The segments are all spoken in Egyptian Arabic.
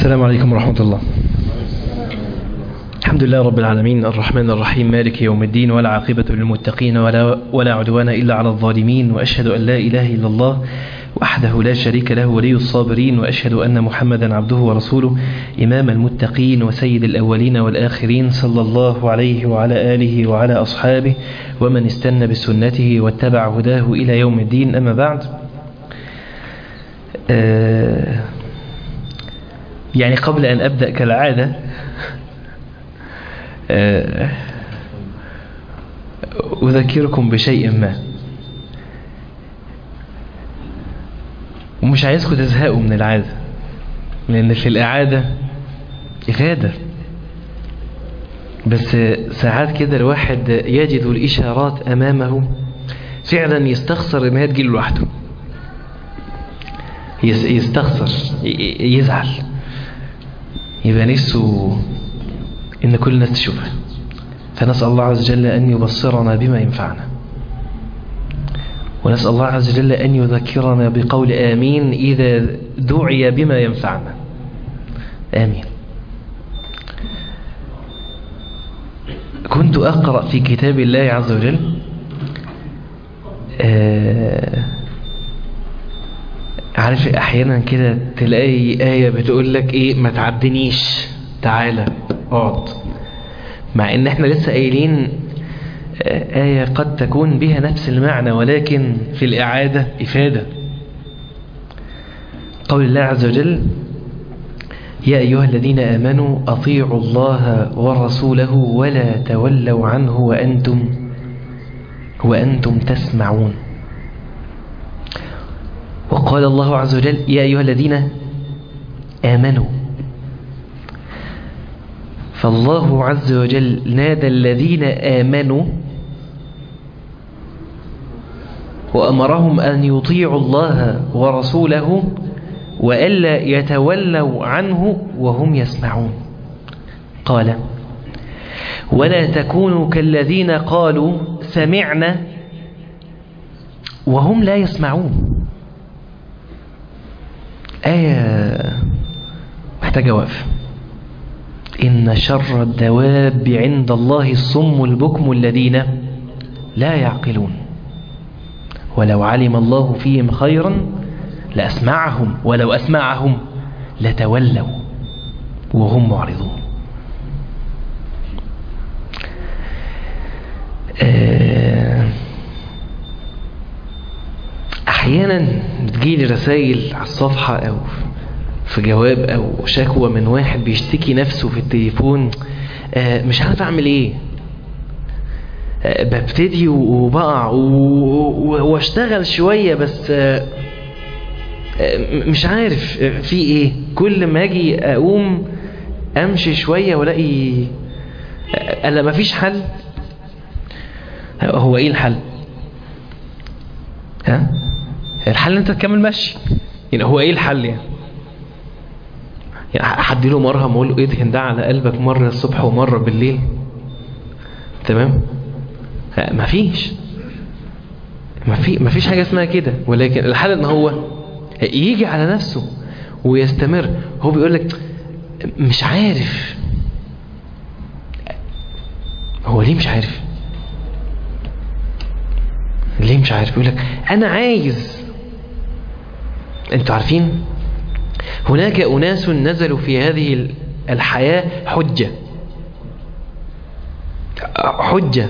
السلام عليكم ورحمة الله الحمد لله رب العالمين الرحمن الرحيم مالك يوم الدين ولا عاقبة للمتقين ولا, ولا عدوان إلا على الظالمين وأشهد أن لا إله إلا الله وحده لا شريك له ولي الصابرين وأشهد أن محمدا عبده ورسوله إمام المتقين وسيد الأولين والآخرين صلى الله عليه وعلى آله وعلى أصحابه ومن استنى بسنته واتبع هداه إلى يوم الدين أما بعد آه يعني قبل أن أبدأ كالعادة آه أذكركم بشيء ما ومش عايزكم تزهقوا من العادة لأن في الإعادة إفادة بس ساعات كده الواحد يجد الإشارات أمامه فعلا يستخسر إنها تجيله لوحده يستخسر يزعل يبقى نفسه إن كل الناس تشوفها فنسأل الله عز وجل أن يبصرنا بما ينفعنا ونسأل الله عز وجل أن يذكرنا بقول آمين إذا دعي بما ينفعنا آمين كنت أقرأ في كتاب الله عز وجل آه عارف أحيانا كده تلاقي آية بتقول لك إيه ما تعدنيش تعالى اقعد مع إن إحنا لسه قايلين آية قد تكون بها نفس المعنى ولكن في الإعادة إفادة قول الله عز وجل يا أيها الذين آمنوا أطيعوا الله ورسوله ولا تولوا عنه وأنتم وأنتم تسمعون وقال الله عز وجل يا أيها الذين آمنوا فالله عز وجل نادى الذين آمنوا وأمرهم أن يطيعوا الله ورسوله وألا يتولوا عنه وهم يسمعون قال ولا تكونوا كالذين قالوا سمعنا وهم لا يسمعون آية محتاجة وقف إن شر الدواب عند الله الصم البكم الذين لا يعقلون ولو علم الله فيهم خيرا لأسمعهم ولو أسمعهم لتولوا وهم معرضون أحيانا بتجيلي رسائل على الصفحة أو في جواب أو شكوى من واحد بيشتكي نفسه في التليفون مش عارف أعمل إيه ببتدي وبقع واشتغل شوية بس مش عارف في ايه كل ما اجي اقوم امشي شوية والاقي الا ما فيش حل هو ايه الحل ها الحل انت تكمل مشي يعني هو ايه الحل يعني يعني حد له مرهم اقول له ادهن ده على قلبك مرة الصبح ومرة بالليل تمام ما فيش ما في ما فيش حاجة اسمها كده ولكن الحل ان هو يجي على نفسه ويستمر هو بيقول لك مش عارف هو ليه مش عارف ليه مش عارف يقول لك انا عايز انتوا عارفين هناك اناس نزلوا في هذه الحياة حجة حجة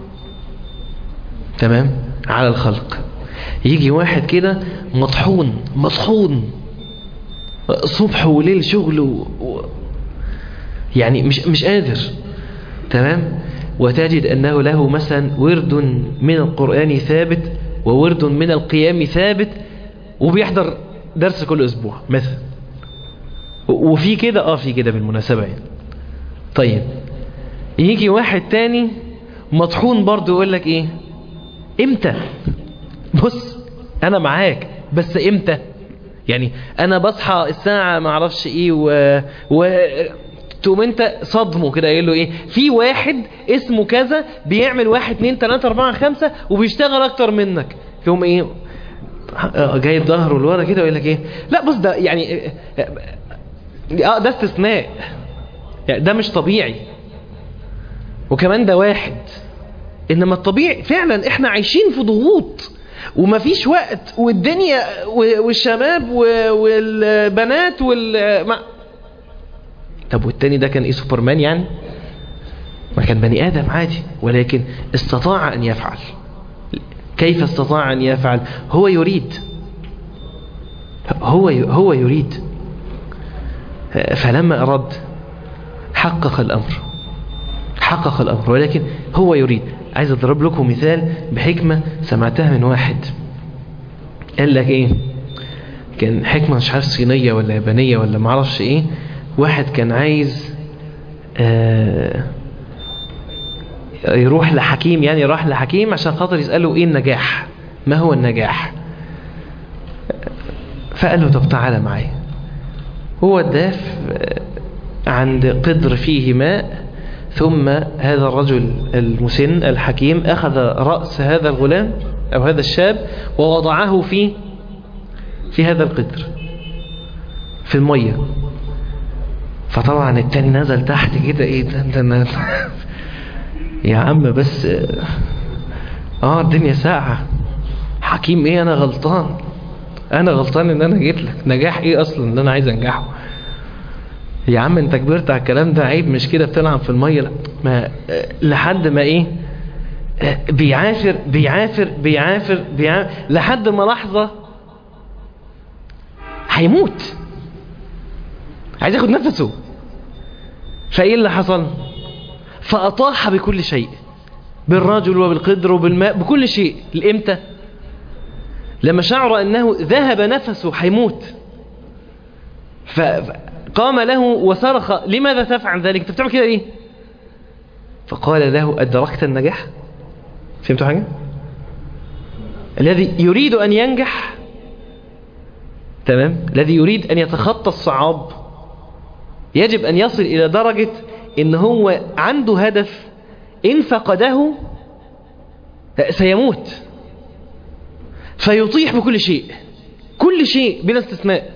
تمام على الخلق يجي واحد كده مطحون مطحون صبح وليل شغل و... يعني مش مش قادر تمام وتجد أنه له مثلا ورد من القرآن ثابت وورد من القيام ثابت وبيحضر درس كل أسبوع مثلا وفي كده اه في كده بالمناسبة يعني طيب يجي واحد تاني مطحون برضه يقول لك ايه امتى بص انا معاك بس امتى يعني انا بصحى الساعة ما اعرفش ايه و, و... تقوم انت صدمه كده قايل له ايه في واحد اسمه كذا بيعمل واحد اتنين تلاتة اربعة خمسة وبيشتغل اكتر منك يقوم ايه جايب ظهره لورا كده ويقول لك ايه لا بص ده يعني اه ده استثناء يعني ده مش طبيعي وكمان ده واحد انما الطبيعي فعلا احنا عايشين في ضغوط ومفيش وقت والدنيا و- والشباب و- والبنات وال ما... طب والتاني ده كان ايه سوبرمان يعني ما كان بني ادم عادي ولكن استطاع ان يفعل كيف استطاع ان يفعل هو يريد هو هو يريد فلما اراد حقق الامر حقق الامر ولكن هو يريد عايز اضرب لكم مثال بحكمة سمعتها من واحد قال لك ايه كان حكمة مش عارف صينية ولا يابانية ولا معرفش ايه واحد كان عايز آه يروح لحكيم يعني راح لحكيم عشان خاطر يسأله ايه النجاح ما هو النجاح فقال له طب تعالى معايا هو الداف عند قدر فيه ماء ثم هذا الرجل المسن الحكيم أخذ رأس هذا الغلام أو هذا الشاب ووضعه في في هذا القدر في المية فطبعا التاني نزل تحت كده ايه ده ده ده يا عم بس اه الدنيا ساقعة حكيم ايه انا غلطان انا غلطان ان انا جيت لك نجاح ايه اصلا ان انا عايز انجحه يا عم انت كبرت على الكلام ده عيب مش كده بتلعب في المية لا ما لحد ما ايه بيعافر بيعافر بيعافر بيعافر لحد ما لحظة هيموت عايز ياخد نفسه فايه اللي حصل فأطاح بكل شيء بالرجل وبالقدر وبالماء بكل شيء لإمتى لما شعر أنه ذهب نفسه هيموت فقام له وصرخ لماذا تفعل ذلك انت بتعمل كده ليه فقال له أدركت النجاح فهمتوا حاجة الذي يريد أن ينجح تمام الذي يريد أن يتخطى الصعاب يجب أن يصل إلى درجة إن هو عنده هدف إن فقده سيموت فيطيح بكل شيء كل شيء بلا استثناء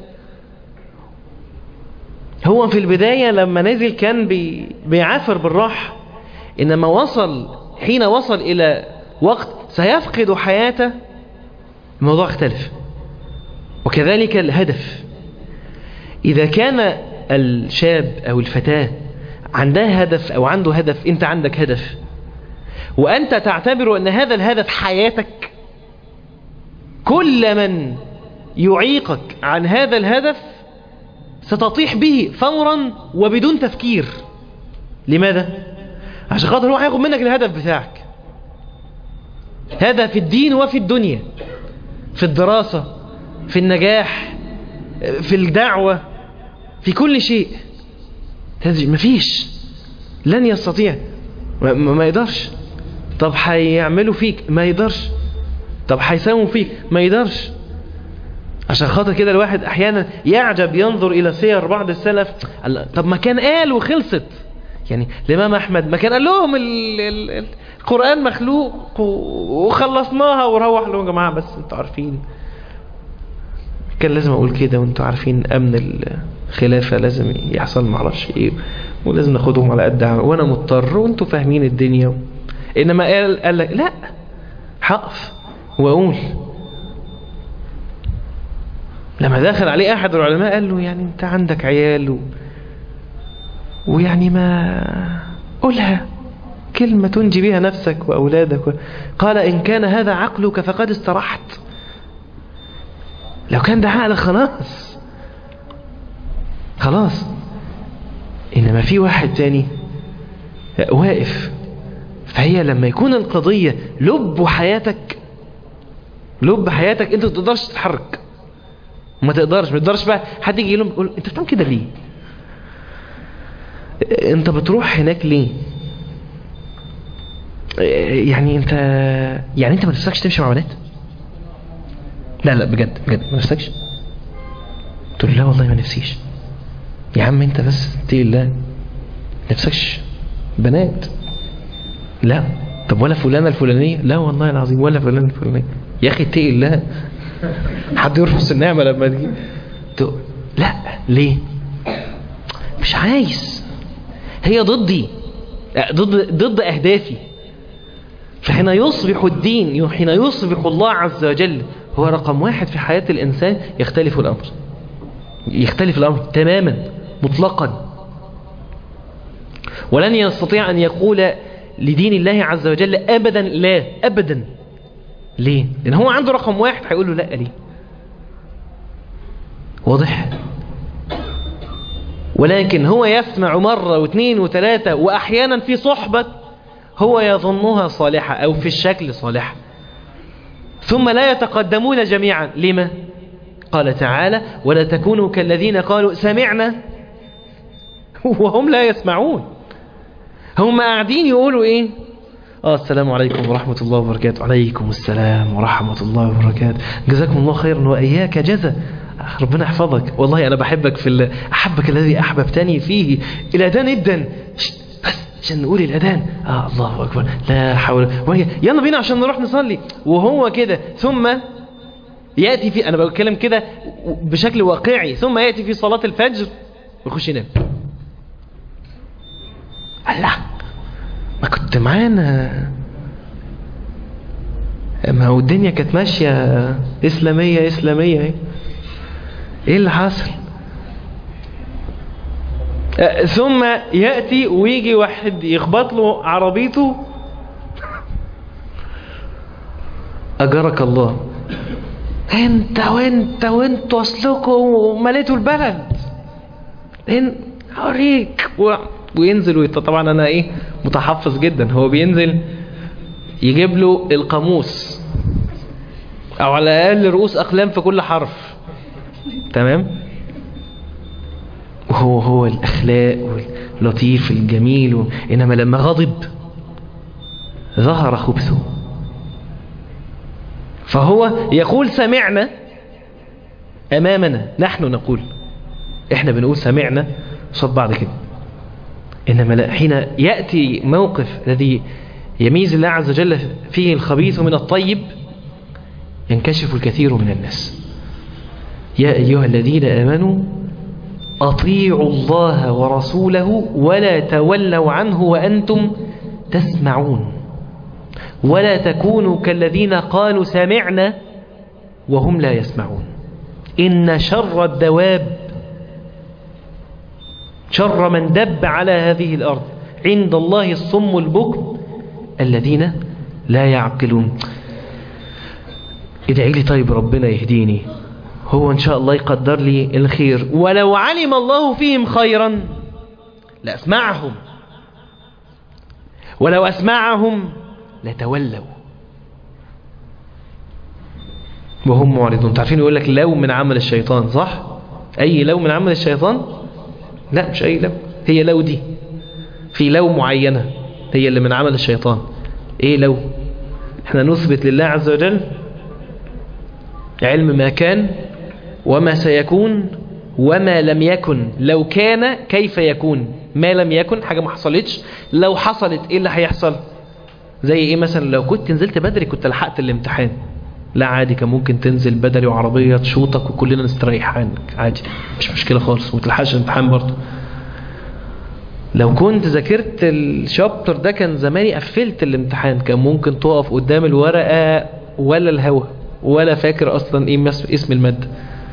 هو في البداية لما نزل كان بي بيعافر بالراحة إنما وصل حين وصل إلى وقت سيفقد حياته الموضوع اختلف وكذلك الهدف إذا كان الشاب أو الفتاة عندها هدف أو عنده هدف أنت عندك هدف وأنت تعتبر أن هذا الهدف حياتك كل من يعيقك عن هذا الهدف ستطيح به فورا وبدون تفكير لماذا؟ عشان خاطر هو هياخد منك الهدف بتاعك هذا في الدين وفي الدنيا في الدراسة في النجاح في الدعوة في كل شيء مفيش لن يستطيع ما, ما يقدرش طب هيعملوا فيك ما يقدرش طب هيساوموا فيك ما يقدرش عشان خاطر كده الواحد احيانا يعجب ينظر الى سير بعض السلف طب ما كان قال وخلصت يعني الامام احمد ما كان قال لهم ال ال القران مخلوق وخلصناها وروح لهم يا جماعه بس انتوا عارفين كان لازم اقول كده وانتوا عارفين امن الخلافه لازم يحصل معرفش ايه ولازم ناخدهم على قد وانا مضطر وانتوا فاهمين الدنيا انما قال قال لك لا هقف واقول لما دخل عليه احد العلماء قال له يعني انت عندك عيال و... ويعني ما قولها كلمة تنجي بها نفسك وأولادك و... قال إن كان هذا عقلك فقد استرحت لو كان ده عقلك خلاص خلاص إنما في واحد تاني واقف فهي لما يكون القضية لب حياتك لب حياتك انت ما تقدرش تتحرك ما تقدرش ما تقدرش بقى حد يجي لهم يقول انت بتعمل كده ليه انت بتروح هناك ليه يعني انت يعني انت ما نفسكش تمشي مع بنات لا لا بجد بجد ما نفسكش تقول لا والله ما نفسيش يا عم انت بس اتقي الله نفسكش بنات لا طب ولا فلانة الفلانية لا والله العظيم ولا فلانة الفلانية يا اخي اتقي الله حد يرفض النعمة لما تجي لا ليه مش عايز هي ضدي ضد ضد أهدافي فحين يصبح الدين حين يصبح الله عز وجل هو رقم واحد في حياة الإنسان يختلف الأمر يختلف الأمر تماما مطلقا ولن يستطيع أن يقول لدين الله عز وجل أبدا لا أبدا ليه؟ لأن هو عنده رقم واحد هيقول له لا ليه واضح؟ ولكن هو يسمع مرة واثنين وثلاثة وأحيانا في صحبة هو يظنها صالحة أو في الشكل صالحة ثم لا يتقدمون جميعا لما؟ قال تعالى ولا تكونوا كالذين قالوا سمعنا وهم لا يسمعون هم قاعدين يقولوا ايه اه السلام عليكم ورحمة الله وبركاته عليكم السلام ورحمة الله وبركاته جزاكم الله خيرا وإياك جزا ربنا يحفظك والله أنا بحبك في ال... أحبك الذي أحببتني فيه الأذان جدا بس عشان نقول الأذان آه الله أكبر لا حول ولا يلا بينا عشان نروح نصلي وهو كده ثم يأتي في أنا بتكلم كده بشكل واقعي ثم يأتي في صلاة الفجر ويخش ينام الله ما كنت معانا ما هو الدنيا كانت ماشية إسلامية إسلامية ايه ايه اللي حصل أه ثم يأتي ويجي واحد يخبط له عربيته أجرك الله انت وانت وانت اصلكم مليتوا البلد ان اوريك و... وينزل ويط... طبعا انا ايه متحفظ جدا هو بينزل يجيب له القاموس او على الاقل رؤوس اقلام في كل حرف تمام وهو هو الاخلاق واللطيف الجميل و... انما لما غضب ظهر خبثه فهو يقول سمعنا امامنا نحن نقول احنا بنقول سمعنا صد بعض كده إنما لا حين يأتي موقف الذي يميز الله عز وجل فيه الخبيث من الطيب ينكشف الكثير من الناس يا أيها الذين آمنوا أطيعوا الله ورسوله ولا تولوا عنه وأنتم تسمعون ولا تكونوا كالذين قالوا سمعنا وهم لا يسمعون إن شر الدواب شر من دب على هذه الأرض عند الله الصم البكم الذين لا يعقلون ادعي لي طيب ربنا يهديني هو إن شاء الله يقدر لي الخير ولو علم الله فيهم خيرا لأسمعهم ولو أسمعهم لتولوا وهم معرضون تعرفين يقول لك لو من عمل الشيطان صح أي لو من عمل الشيطان لا مش أي لو هي لو دي في لو معينة هي اللي من عمل الشيطان ايه لو احنا نثبت لله عز وجل علم ما كان وما سيكون وما لم يكن لو كان كيف يكون ما لم يكن حاجة ما حصلتش لو حصلت ايه اللي هيحصل زي ايه مثلا لو كنت نزلت بدري كنت لحقت الامتحان لا عادي كان ممكن تنزل بدري وعربية تشوطك وكلنا نستريح عنك عادي مش مشكلة خالص وتلحقش الامتحان برضه لو كنت ذاكرت الشابتر ده كان زماني قفلت الامتحان كان ممكن تقف قدام الورقة ولا الهوا ولا فاكر اصلا ايه اسم المادة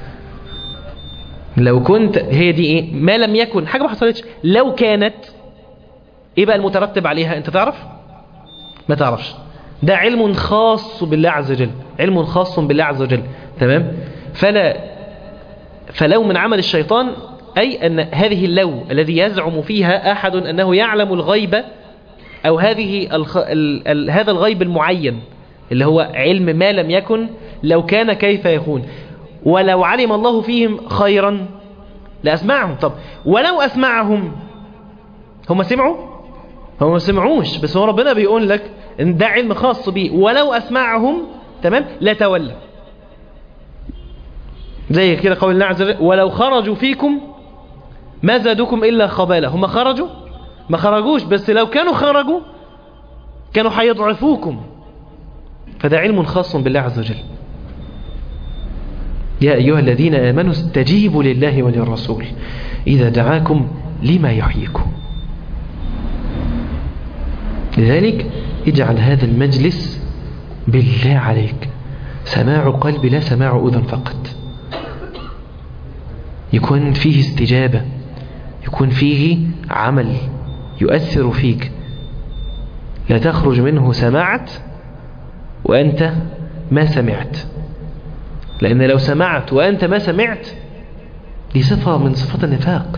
لو كنت هي دي ايه ما لم يكن حاجة ما حصلتش لو كانت ايه بقى المترتب عليها انت تعرف ما تعرفش ده علم خاص بالله عز وجل علم خاص بالله عز وجل تمام فلا فلو من عمل الشيطان أي أن هذه اللو الذي يزعم فيها أحد أنه يعلم الغيب أو هذه الخ... ال... ال... هذا الغيب المعين اللي هو علم ما لم يكن لو كان كيف يكون ولو علم الله فيهم خيرا لأسمعهم طب ولو أسمعهم هم سمعوا هم ما سمعوش بس هو ربنا بيقول لك ان ده علم خاص بيه ولو أسمعهم تمام لا تولى زي كده قول الله عز وجل ولو خرجوا فيكم ما زادوكم إلا خبالة هم خرجوا ما خرجوش بس لو كانوا خرجوا كانوا هيضعفوكم فده علم خاص بالله عز وجل يا أيها الذين آمنوا استجيبوا لله وللرسول إذا دعاكم لما يحييكم لذلك اجعل هذا المجلس بالله عليك سماع قلب لا سماع أذن فقط يكون فيه استجابة يكون فيه عمل يؤثر فيك لا تخرج منه سمعت وأنت ما سمعت لأن لو سمعت وأنت ما سمعت دي صفة من صفات النفاق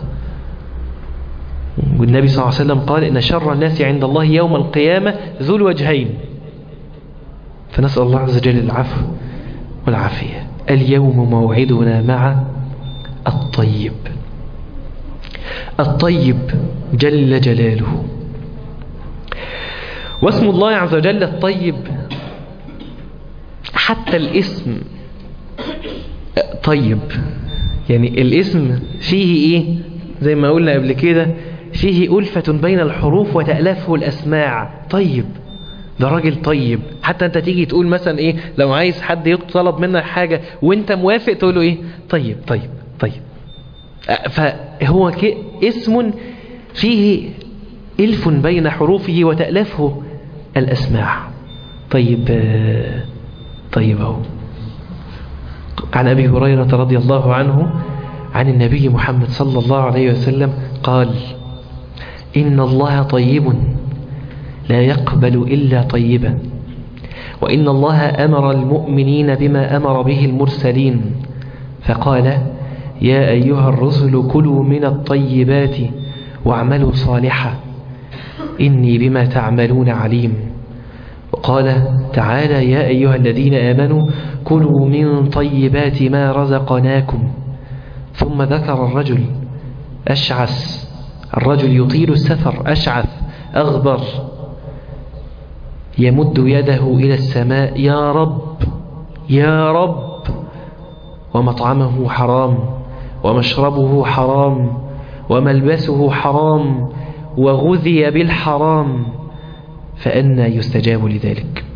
والنبي صلى الله عليه وسلم قال إن شر الناس عند الله يوم القيامة ذو الوجهين فنسأل الله عز وجل العفو والعافية اليوم موعدنا مع الطيب الطيب جل جلاله واسم الله عز وجل الطيب حتى الاسم طيب يعني الاسم فيه ايه زي ما قلنا قبل كده فيه ألفة بين الحروف وتألفه الأسماع طيب ده راجل طيب حتى انت تيجي تقول مثلا ايه لو عايز حد يطلب منك حاجة وانت موافق تقول له ايه طيب طيب طيب فهو اسم فيه ألف بين حروفه وتألفه الأسماع طيب طيب اهو عن أبي هريرة رضي الله عنه عن النبي محمد صلى الله عليه وسلم قال إن الله طيب لا يقبل إلا طيبا وإن الله أمر المؤمنين بما أمر به المرسلين فقال يا أيها الرسل كلوا من الطيبات واعملوا صالحا إني بما تعملون عليم وقال تعالى يا أيها الذين آمنوا كلوا من طيبات ما رزقناكم ثم ذكر الرجل أشعث الرجل يطيل السفر أشعث أغبر يمد يده إلى السماء يا رب يا رب ومطعمه حرام ومشربه حرام وملبسه حرام وغذي بالحرام فأنا يستجاب لذلك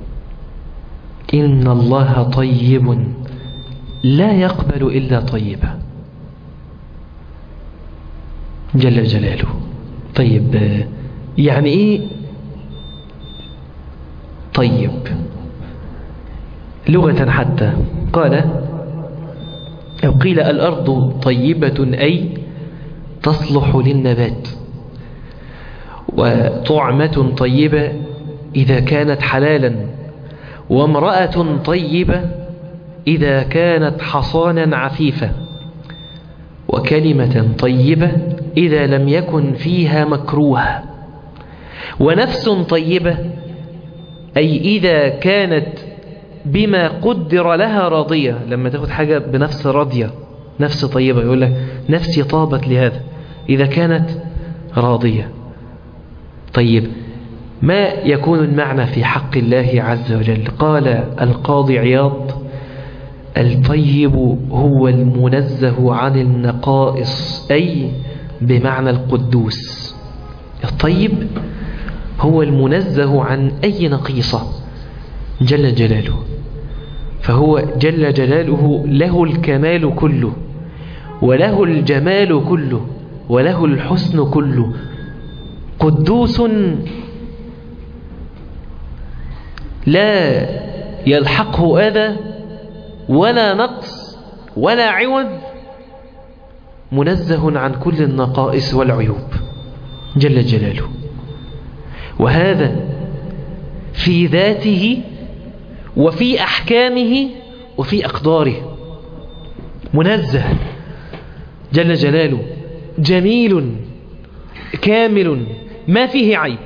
إن الله طيب لا يقبل إلا طيبا جل جلاله طيب يعني إيه طيب لغة حتى قال أو قيل الأرض طيبة أي تصلح للنبات وطعمة طيبة إذا كانت حلالا وامرأة طيبة إذا كانت حصانا عفيفة وكلمة طيبة إذا لم يكن فيها مكروه ونفس طيبة أي إذا كانت بما قدر لها راضية لما تاخد حاجة بنفس راضية نفس طيبة يقول لك نفسي طابت لهذا إذا كانت راضية طيب ما يكون المعنى في حق الله عز وجل قال القاضي عياض الطيب هو المنزه عن النقائص أي بمعنى القدوس الطيب هو المنزه عن أي نقيصة جل جلاله فهو جل جلاله له الكمال كله وله الجمال كله وله الحسن كله قدوس لا يلحقه أذى ولا نقص ولا عوض منزه عن كل النقائص والعيوب جل جلاله وهذا في ذاته وفي أحكامه وفي أقداره منزه جل جلاله جميل كامل ما فيه عيب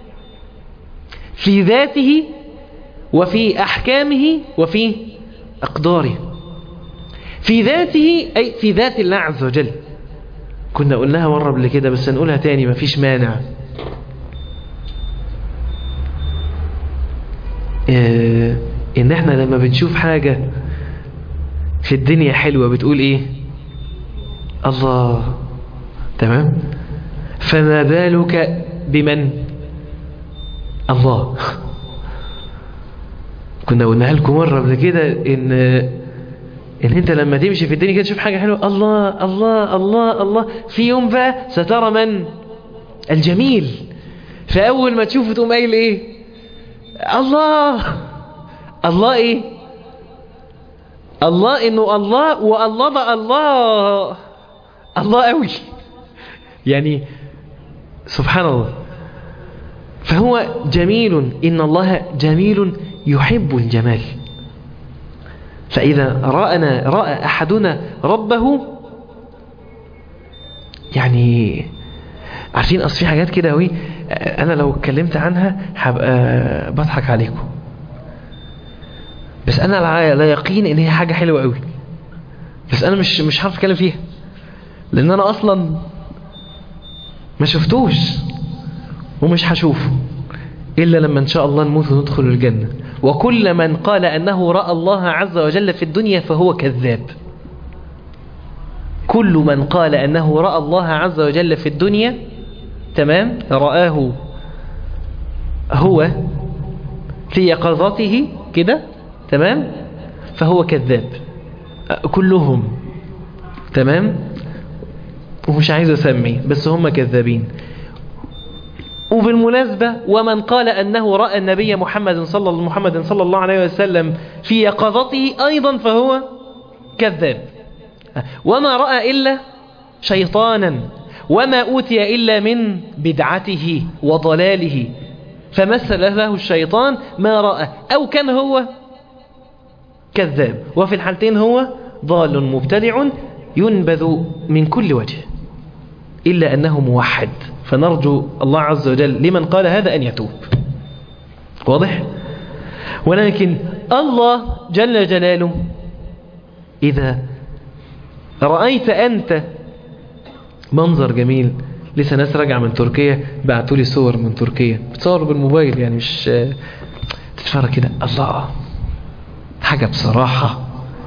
في ذاته وفي أحكامه وفي أقداره في ذاته أي في ذات الله عز وجل كنا قلناها مرة قبل كده بس نقولها تاني مفيش مانع إيه ان احنا لما بنشوف حاجة في الدنيا حلوة بتقول ايه الله تمام فما بالك بمن الله كنا قلناها لكم مرة قبل كده ان ان انت لما تمشي في الدنيا كده تشوف حاجة حلوة الله الله الله الله في يوم بقى سترى من الجميل فاول ما تشوفه تقوم قايل ايه الله الله ايه الله انه الله والله ده الله الله قوي يعني سبحان الله فهو جميل إن الله جميل يحب الجمال فإذا رأنا رأى أحدنا ربه يعني عارفين أصل في حاجات كده أوي أنا لو اتكلمت عنها هبقى بضحك عليكم بس أنا لا يقين إن هي حاجة حلوة أوي بس أنا مش مش عارف أتكلم فيها لأن أنا أصلا ما شفتوش ومش هشوفه إلا لما إن شاء الله نموت وندخل الجنة وكل من قال أنه رأى الله عز وجل في الدنيا فهو كذاب كل من قال أنه رأى الله عز وجل في الدنيا تمام رآه هو في يقظته كده تمام فهو كذاب كلهم تمام ومش عايز أسمي بس هم كذابين وبالمناسبة ومن قال أنه رأى النبي محمد صلى محمد صلى الله عليه وسلم في يقظته أيضا فهو كذاب وما رأى إلا شيطانا وما أوتي إلا من بدعته وضلاله فمثل له الشيطان ما رأى أو كان هو كذاب وفي الحالتين هو ضال مبتدع ينبذ من كل وجه إلا أنه موحد فنرجو الله عز وجل لمن قال هذا أن يتوب واضح ولكن الله جل جلاله إذا رأيت أنت منظر جميل لسه ناس راجعة من تركيا بعتوا لي صور من تركيا بتصوروا بالموبايل يعني مش تتفرج كده الله حاجة بصراحة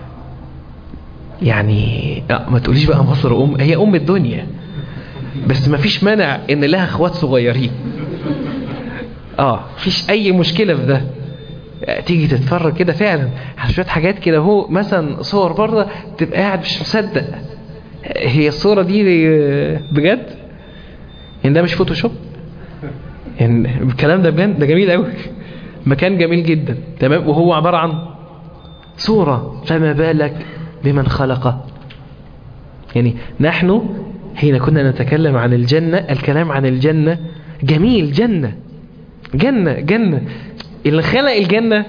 يعني ما تقوليش بقى مصر أم هي أم الدنيا بس ما فيش مانع ان لها اخوات صغيرين اه فيش اي مشكلة في ده تيجي تتفرج كده فعلا على شوية حاجات كده هو مثلا صور بره تبقى قاعد مش مصدق هي الصورة دي بجد يعني ده مش فوتوشوب يعني الكلام ده بجد ده جميل قوي مكان جميل جدا تمام وهو عبارة عن صورة فما بالك بمن خلقه يعني نحن حين كنا نتكلم عن الجنة الكلام عن الجنة جميل جنة جنة جنة اللي خلق الجنة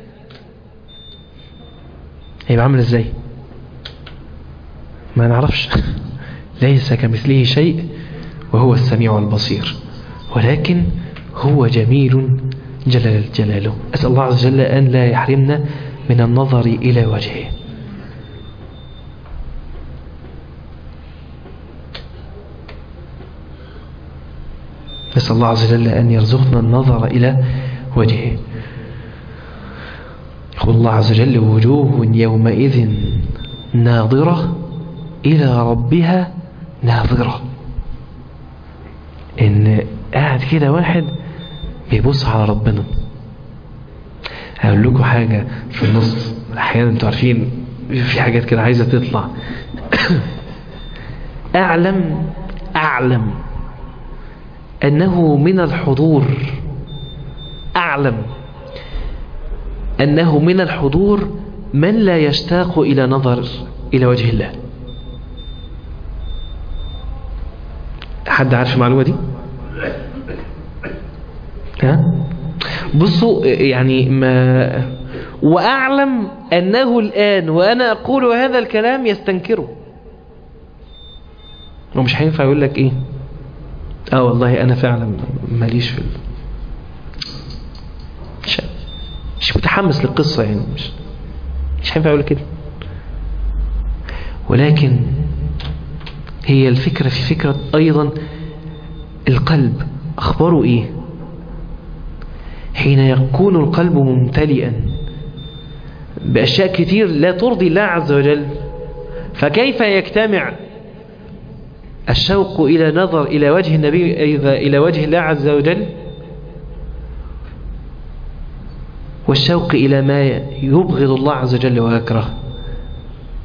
هيبقى عامل ازاي ما نعرفش ليس كمثله شيء وهو السميع البصير ولكن هو جميل جلال جلاله أسأل الله عز وجل أن لا يحرمنا من النظر إلى وجهه نسأل الله عز وجل أن يرزقنا النظر إلى وجهه يقول الله عز وجل وجوه يومئذ ناظرة إلى ربها ناظرة إن قاعد كده واحد بيبص على ربنا هقول لكم حاجة في النص أحيانا انتوا عارفين في حاجات كده عايزة تطلع أعلم أعلم أنه من الحضور أعلم أنه من الحضور من لا يشتاق إلى نظر إلى وجه الله حد عارف المعلومة دي ها بصوا يعني ما وأعلم أنه الآن وأنا أقول هذا الكلام يستنكره ومش هينفع يقول لك إيه اه والله انا فعلا ماليش في ال... مش, مش متحمس للقصة يعني مش مش هينفع اقول كده ولكن هي الفكرة في فكرة ايضا القلب اخباره ايه حين يكون القلب ممتلئا بأشياء كتير لا ترضي الله عز وجل فكيف يجتمع الشوق إلى نظر إلى وجه النبي إذا إلى وجه الله عز وجل والشوق إلى ما يبغض الله عز وجل ويكره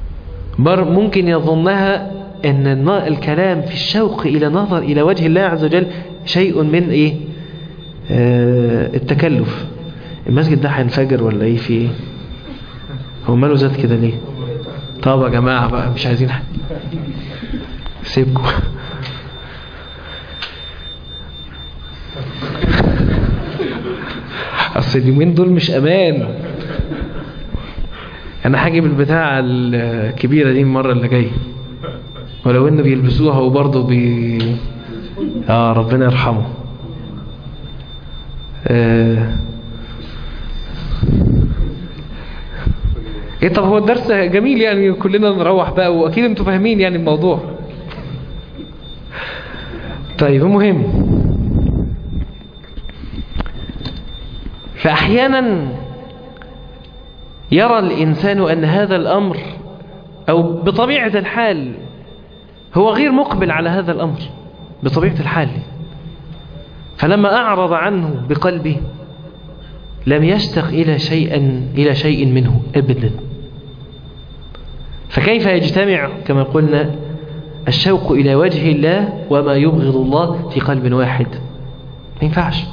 بر ممكن يظنها ان الن- الكلام في الشوق الى نظر الى وجه الله عز وجل شيء من ايه آه التكلف المسجد ده هينفجر ولا ايه في ايه هو ماله زاد كده ليه طب يا جماعة بقى مش عايزين حاجة سيبكم اصل اليومين دول مش امان انا هجيب البتاعة الكبيرة دي المرة اللي جاية ولو انه بيلبسوها وبرضه بي اه ربنا يرحمه آه. ايه طب هو الدرس جميل يعني كلنا نروح بقى واكيد انتوا فاهمين يعني الموضوع طيب المهم فاحيانا يرى الانسان ان هذا الامر او بطبيعة الحال هو غير مقبل على هذا الامر بطبيعة الحال فلما اعرض عنه بقلبه لم يشتق إلى شيئا إلى شيء منه أبدا فكيف يجتمع كما قلنا الشوق إلى وجه الله وما يبغض الله في قلب واحد ما ينفعش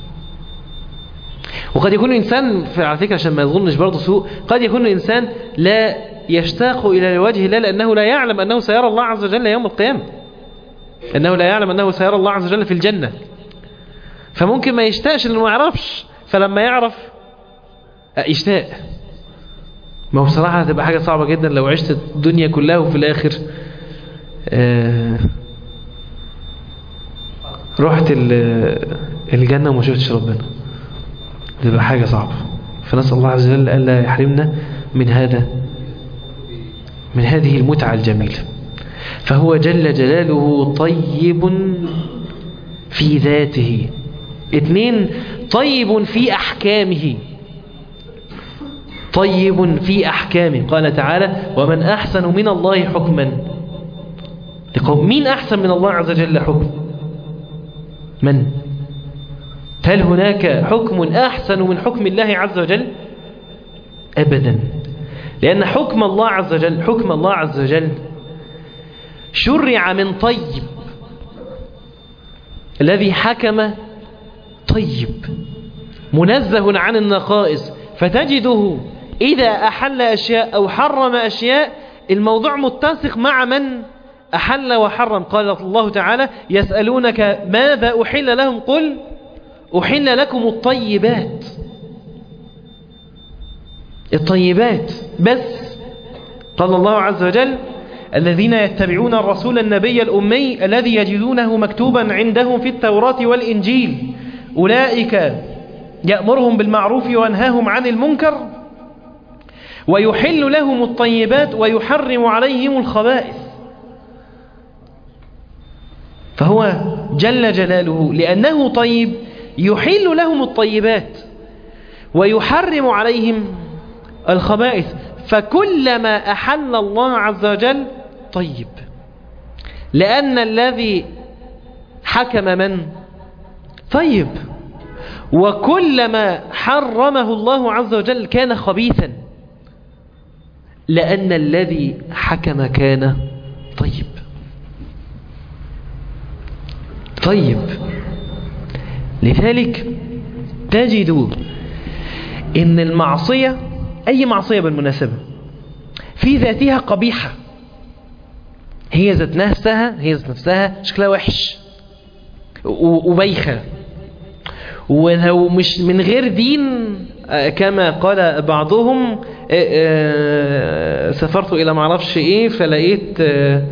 وقد يكون الإنسان في على فكرة عشان ما يظنش برضه سوء قد يكون الإنسان لا يشتاق إلى وجه الله لأنه لا يعلم أنه سيرى الله عز وجل يوم القيامة أنه لا يعلم أنه سيرى الله عز وجل في الجنة فممكن ما يشتاقش لأنه ما يعرفش فلما يعرف يشتاق ما هو بصراحة هتبقى حاجة صعبة جدا لو عشت الدنيا كلها وفي الآخر آه رحت الجنة وما شفتش ربنا تبقى حاجة صعبة فنسأل الله عز وجل ألا يحرمنا من هذا من هذه المتعة الجميلة فهو جل جلاله طيب في ذاته اثنين طيب في أحكامه طيب في أحكامه قال تعالى ومن أحسن من الله حكما لقوم مين أحسن من الله عز وجل حكم من هل هناك حكم أحسن من حكم الله عز وجل أبدا لأن حكم الله عز وجل حكم الله عز وجل شرع من طيب الذي حكم طيب منزه عن النقائص فتجده إذا أحل أشياء أو حرم أشياء الموضوع متسق مع من أحل وحرم قال الله تعالى يسألونك ماذا أحل لهم قل أحل لكم الطيبات الطيبات بس قال الله عز وجل الذين يتبعون الرسول النبي الأمي الذي يجدونه مكتوبا عندهم في التوراة والإنجيل أولئك يأمرهم بالمعروف وينهاهم عن المنكر ويحل لهم الطيبات ويحرم عليهم الخبائث فهو جل جلاله لأنه طيب يحل لهم الطيبات ويحرم عليهم الخبائث فكلما أحل الله عز وجل طيب لأن الذي حكم من طيب وكلما حرمه الله عز وجل كان خبيثا لأن الذي حكم كان طيب طيب لذلك تجد ان المعصية اي معصية بالمناسبة في ذاتها قبيحة هي ذات نفسها هي ذات نفسها شكلها وحش وبيخة ولو مش من غير دين كما قال بعضهم سافرت الى معرفش ايه فلقيت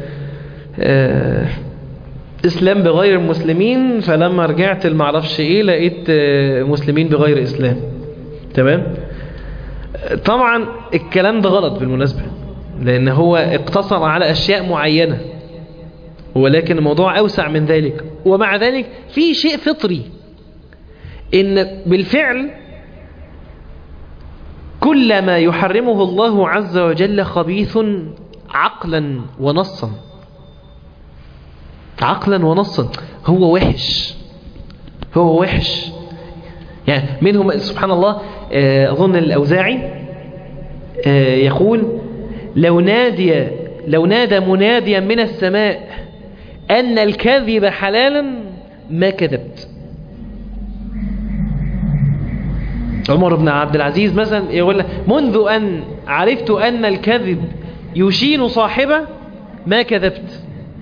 اسلام بغير المسلمين فلما رجعت المعرفش ايه لقيت مسلمين بغير اسلام تمام طبعا الكلام ده غلط بالمناسبة لان هو اقتصر على اشياء معينة ولكن الموضوع اوسع من ذلك ومع ذلك في شيء فطري ان بالفعل كل ما يحرمه الله عز وجل خبيث عقلا ونصا عقلا ونصا هو وحش هو وحش يعني منهم سبحان الله أظن الأوزاعي يقول لو نادي لو نادى مناديا من السماء أن الكذب حلالا ما كذبت عمر بن عبد العزيز مثلا يقول لك منذ أن عرفت أن الكذب يشين صاحبه ما كذبت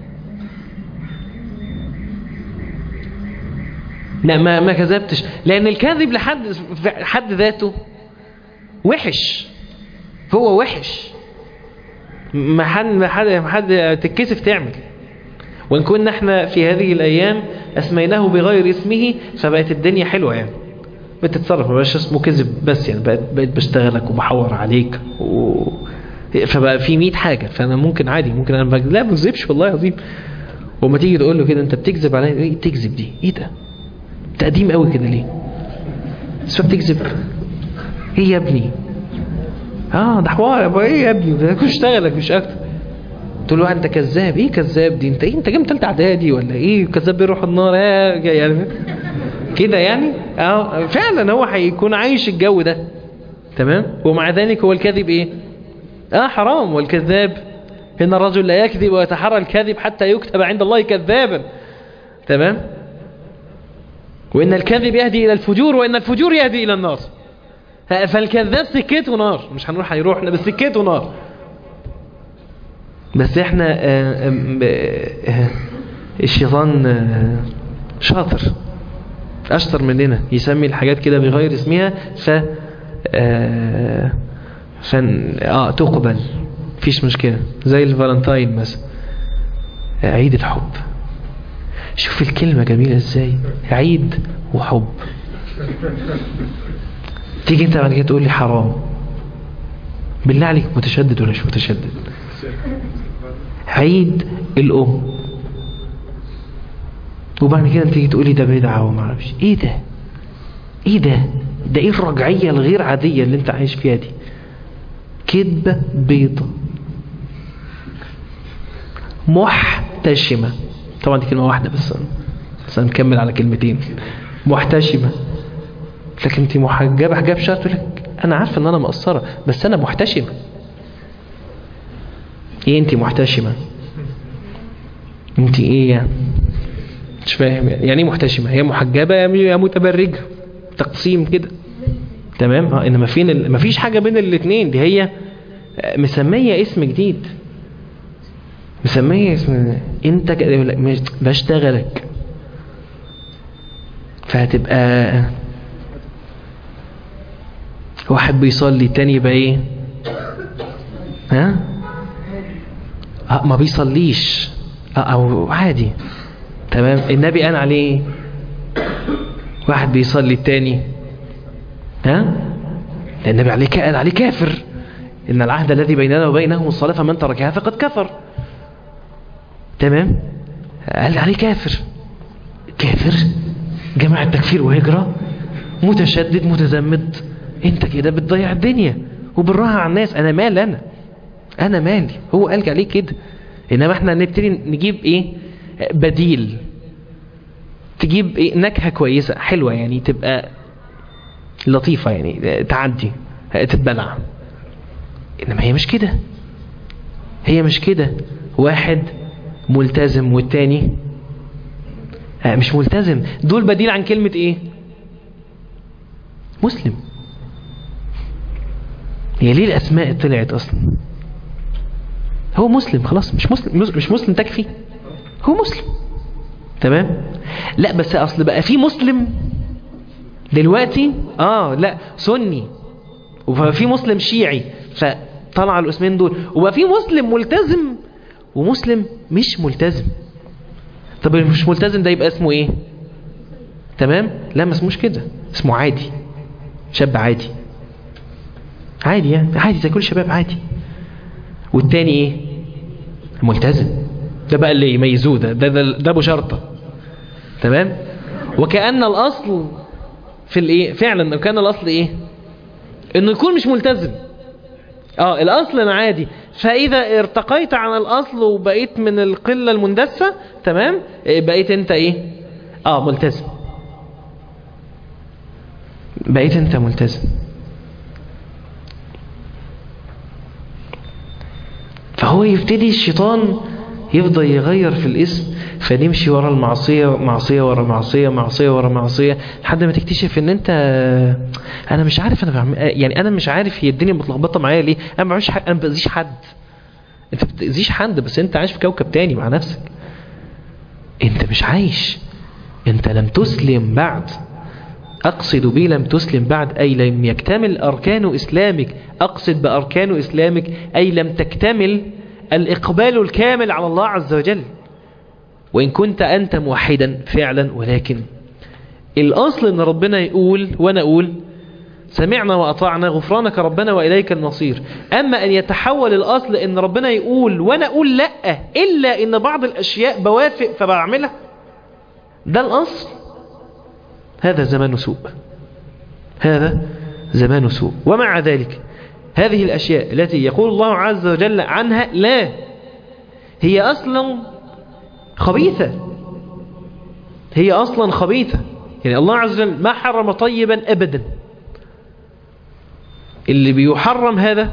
لا ما ما كذبتش لأن الكذب لحد حد ذاته وحش هو وحش ما حد ما حد ما حد تتكسف تعمل وإن كنا احنا في هذه الأيام أسميناه بغير اسمه فبقت الدنيا حلوة يعني بتتصرف ما بقاش اسمه كذب بس يعني بقيت بقيت بشتغلك وبحور عليك و... فبقى في 100 حاجة فأنا ممكن عادي ممكن أنا بكذب لا ما بكذبش والله العظيم وما تيجي تقول له كده أنت بتكذب عليا إيه تكذب دي إيه ده تقديم قوي كده ليه بس بتكذب ايه يا ابني اه ده حوار ايه يا ابني ده كنت اشتغلك مش اكتر تقول له انت كذاب ايه كذاب دي انت ايه انت جاي من ثالثه اعدادي ولا ايه كذاب بيروح النار اه يعني كده يعني اه فعلا هو هيكون عايش الجو ده تمام ومع ذلك هو الكذب ايه اه حرام والكذاب ان الرجل لا يكذب ويتحرى الكذب حتى يكتب عند الله كذابا تمام وإن الكذب يهدي إلى الفجور وإن الفجور يهدي إلى النار فالكذاب سكته نار مش هنروح هيروح بس سكته نار بس احنا آه آه الشيطان آه شاطر أشطر مننا يسمي الحاجات كده بغير اسمها ف ف اه تقبل مفيش مشكلة زي الفالنتاين مثلا عيد الحب شوف الكلمة جميلة ازاي عيد وحب تيجي انت بعد كده تقول لي حرام بالله عليك متشدد ولا مش متشدد عيد الام وبعد كده تيجي تقول لي ده بدعه وما اعرفش ايه ده ايه ده ده ايه الرجعيه الغير عاديه اللي انت عايش فيها دي كذبه بيضه محتشمه طبعا دي كلمة واحدة بس بس أنا مكمل على كلمتين محتشمة لكن انت محجبة حجاب شرط تقول لك أنا عارفة إن أنا مقصرة بس أنا محتشمة إيه أنت محتشمة أنت إيه يعني مش فاهم يعني يعني إيه محتشمة هي محجبة يا متبرجة تقسيم كده تمام اه انما فين ال... مفيش حاجة بين الاثنين دي هي مسمية اسم جديد مسميه اسم انت كده بشتغلك فهتبقى واحد بيصلي تاني يبقى ايه ها اه ما بيصليش اه او عادي تمام النبي قال عليه واحد بيصلي التاني ها النبي عليه قال عليه كافر ان العهد الذي بيننا وبينهم الصلاه فمن تركها فقد كفر تمام قال عليه كافر كافر جماعة تكفير وهجرة متشدد متزمت انت كده بتضيع الدنيا وبالراحة على الناس انا مال انا انا مالي هو قال عليه كده انما احنا نبتدي نجيب ايه بديل تجيب ايه نكهة كويسة حلوة يعني تبقى لطيفة يعني تعدي تتبلع انما هي مش كده هي مش كده واحد ملتزم والتاني آه مش ملتزم دول بديل عن كلمة ايه مسلم هي ليه الاسماء طلعت اصلا هو مسلم خلاص مش مسلم مش مسلم تكفي هو مسلم تمام لا بس اصل بقى في مسلم دلوقتي اه لا سني وفي مسلم شيعي فطلع الاسمين دول وبقى في مسلم ملتزم ومسلم مش ملتزم طب مش ملتزم ده يبقى اسمه ايه تمام لا ما اسموش كده اسمه عادي شاب عادي عادي يعني عادي زي كل الشباب عادي والتاني ايه ملتزم ده بقى اللي يميزوه ده ده, ده, ده ابو شرطه تمام وكأن الاصل في الايه فعلا كان الاصل ايه انه يكون مش ملتزم اه الاصل انا عادي فاذا ارتقيت عن الاصل وبقيت من القلة المندسة تمام بقيت انت ايه اه ملتزم بقيت انت ملتزم فهو فهو يبتدي الشيطان يفضل يغير في الاسم فنمشي ورا المعصية معصية ورا معصية معصية ورا معصية لحد ما تكتشف ان انت انا مش عارف انا بعمل يعني انا مش عارف هي الدنيا متلخبطة معايا ليه انا ما بعملش حاجة انا ما باذيش حد انت ما بتاذيش حد بس انت عايش في كوكب تاني مع نفسك انت مش عايش انت لم تسلم بعد أقصد بي لم تسلم بعد أي لم يكتمل أركان إسلامك أقصد بأركان إسلامك أي لم تكتمل الإقبال الكامل على الله عز وجل وإن كنت أنت موحدا فعلا ولكن الأصل أن ربنا يقول وأنا أقول سمعنا وأطعنا غفرانك ربنا وإليك المصير أما أن يتحول الأصل أن ربنا يقول وأنا أقول لأ إلا أن بعض الأشياء بوافق فبعملها ده الأصل هذا زمان سوء هذا زمان سوء ومع ذلك هذه الأشياء التي يقول الله عز وجل عنها لا هي أصلا خبيثة هي أصلا خبيثة يعني الله عز وجل ما حرم طيبا أبدا اللي بيحرم هذا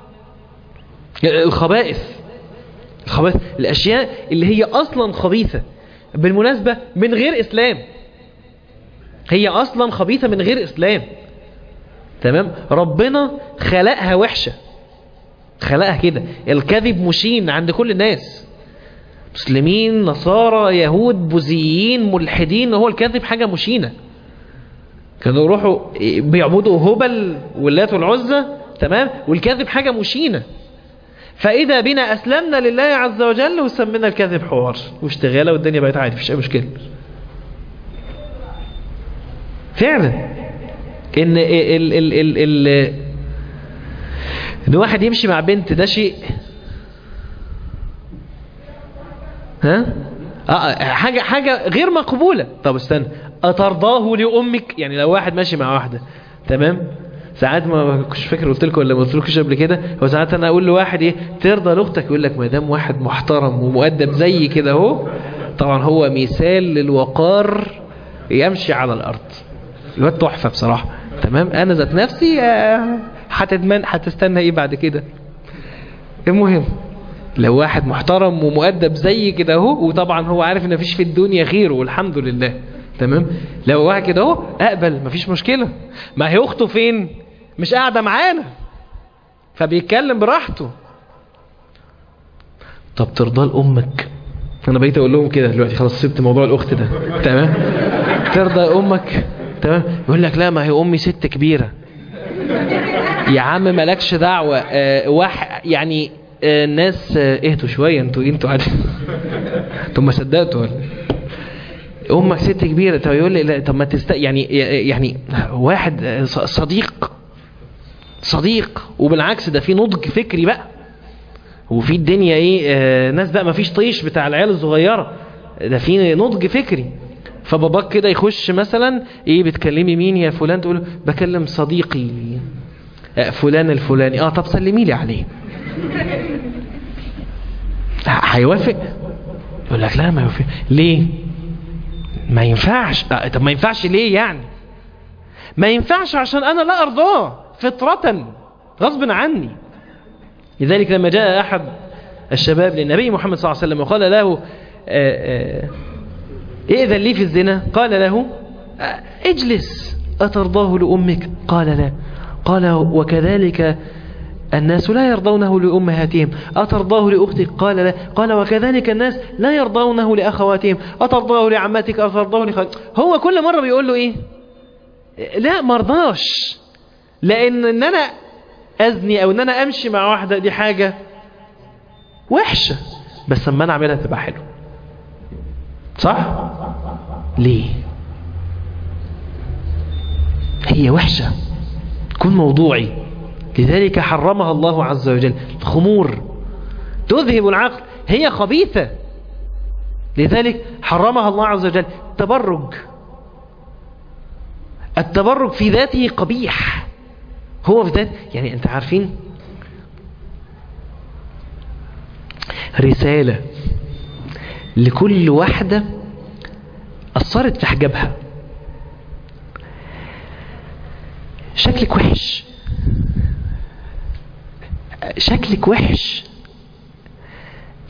الخبائث الخبائث الأشياء اللي هي أصلا خبيثة بالمناسبة من غير إسلام هي أصلا خبيثة من غير إسلام تمام ربنا خلقها وحشة خلقها كده الكذب مشين عند كل الناس مسلمين نصارى يهود بوذيين ملحدين هو الكذب حاجة مشينة كانوا يروحوا بيعبدوا هبل واللات والعزة تمام والكذب حاجة مشينة فإذا بنا أسلمنا لله عز وجل وسمينا الكذب حوار واشتغالة والدنيا بقت عادي مفيش أي مشكلة فعلا ان ال ال ال ال ان واحد يمشي مع بنت ده شيء ها آه حاجة حاجة غير مقبولة طب استنى أترضاه لأمك يعني لو واحد ماشي مع واحدة تمام ساعات ما كنتش فاكر قلت لكم ولا ما قلتلكوش قبل كده هو ساعات انا اقول لواحد ايه ترضى لاختك يقول لك ما دام واحد محترم ومؤدب زي كده اهو طبعا هو مثال للوقار يمشي على الارض الواد تحفه بصراحه تمام انا ذات نفسي هتدمن هتستنى ايه بعد كده المهم لو واحد محترم ومؤدب زي كده اهو وطبعا هو عارف ان مفيش في الدنيا غيره والحمد لله تمام لو واحد كده اهو اقبل مفيش مشكله ما هي اخته فين مش قاعده معانا فبيتكلم براحته طب ترضى لامك انا بقيت اقول لهم كده دلوقتي خلاص سبت موضوع الاخت ده تمام ترضى امك تمام يقول لك لا ما هي امي ست كبيره يا عم مالكش دعوه آه واحد يعني آه الناس آه اهدوا شويه انتوا انتوا عارفين انتوا ما صدقتوا ولا امك ست كبيره طب يقول لي لا طب ما تست يعني يعني واحد صديق صديق وبالعكس ده في نضج فكري بقى وفي الدنيا ايه آه ناس بقى ما فيش طيش بتاع العيال الصغيره ده في نضج فكري فباباك كده يخش مثلا ايه بتكلمي مين يا فلان تقول بكلم صديقي فلان الفلاني اه طب سلمي لي عليه هيوافق يقول لك لا ما يوافق ليه ما ينفعش طب ما ينفعش ليه يعني ما ينفعش عشان انا لا ارضاه فطرة غصب عني لذلك لما جاء احد الشباب للنبي محمد صلى الله عليه وسلم وقال له ائذن لي في الزنا قال له اجلس أترضاه لأمك قال لا قال وكذلك الناس لا يرضونه لأمهاتهم أترضاه لأختك قال لا قال وكذلك الناس لا يرضونه لأخواتهم أترضاه لعماتك أترضاه لخالك هو كل مرة بيقول له إيه لا مرضاش لأن إن أنا أزني أو إن أنا أمشي مع واحدة دي حاجة وحشة بس لما أنا أعملها تبقى حلو صح ليه هي وحشة كن موضوعي لذلك حرمها الله عز وجل الخمور تذهب العقل هي خبيثة لذلك حرمها الله عز وجل التبرج التبرج في ذاته قبيح هو في ذات يعني انت عارفين رسالة لكل واحدة أثرت في حجابها شكلك وحش شكلك وحش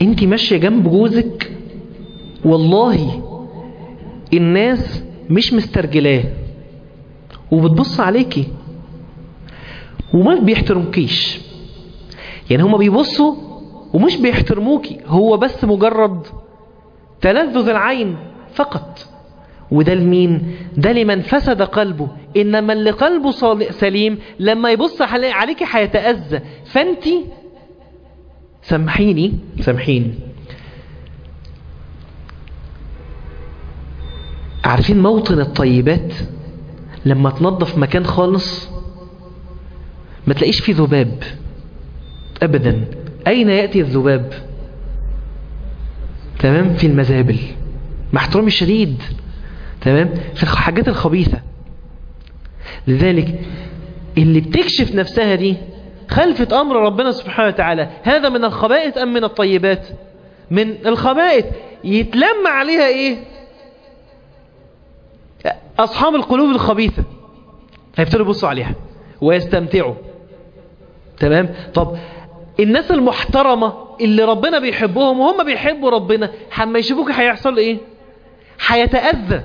انت ماشية جنب جوزك والله الناس مش مسترجلاه وبتبص عليكي وما بيحترمكيش يعني هما بيبصوا ومش بيحترموكي هو بس مجرد تلذذ العين فقط وده لمين ده لمن فسد قلبه إنما اللي قلبه سليم لما يبص عليك هيتأذى فانت سامحيني سامحيني عارفين موطن الطيبات لما تنظف مكان خالص ما تلاقيش فيه ذباب أبدا أين يأتي الذباب تمام في المزابل مع احترامي الشديد تمام في الحاجات الخبيثة لذلك اللي بتكشف نفسها دي خلفت أمر ربنا سبحانه وتعالى هذا من الخبائث أم من الطيبات من الخبائث يتلم عليها إيه أصحاب القلوب الخبيثة هيبتدوا يبصوا عليها ويستمتعوا تمام طب الناس المحترمة اللي ربنا بيحبهم وهم بيحبوا ربنا حما يشوفوك هيحصل ايه هيتأذى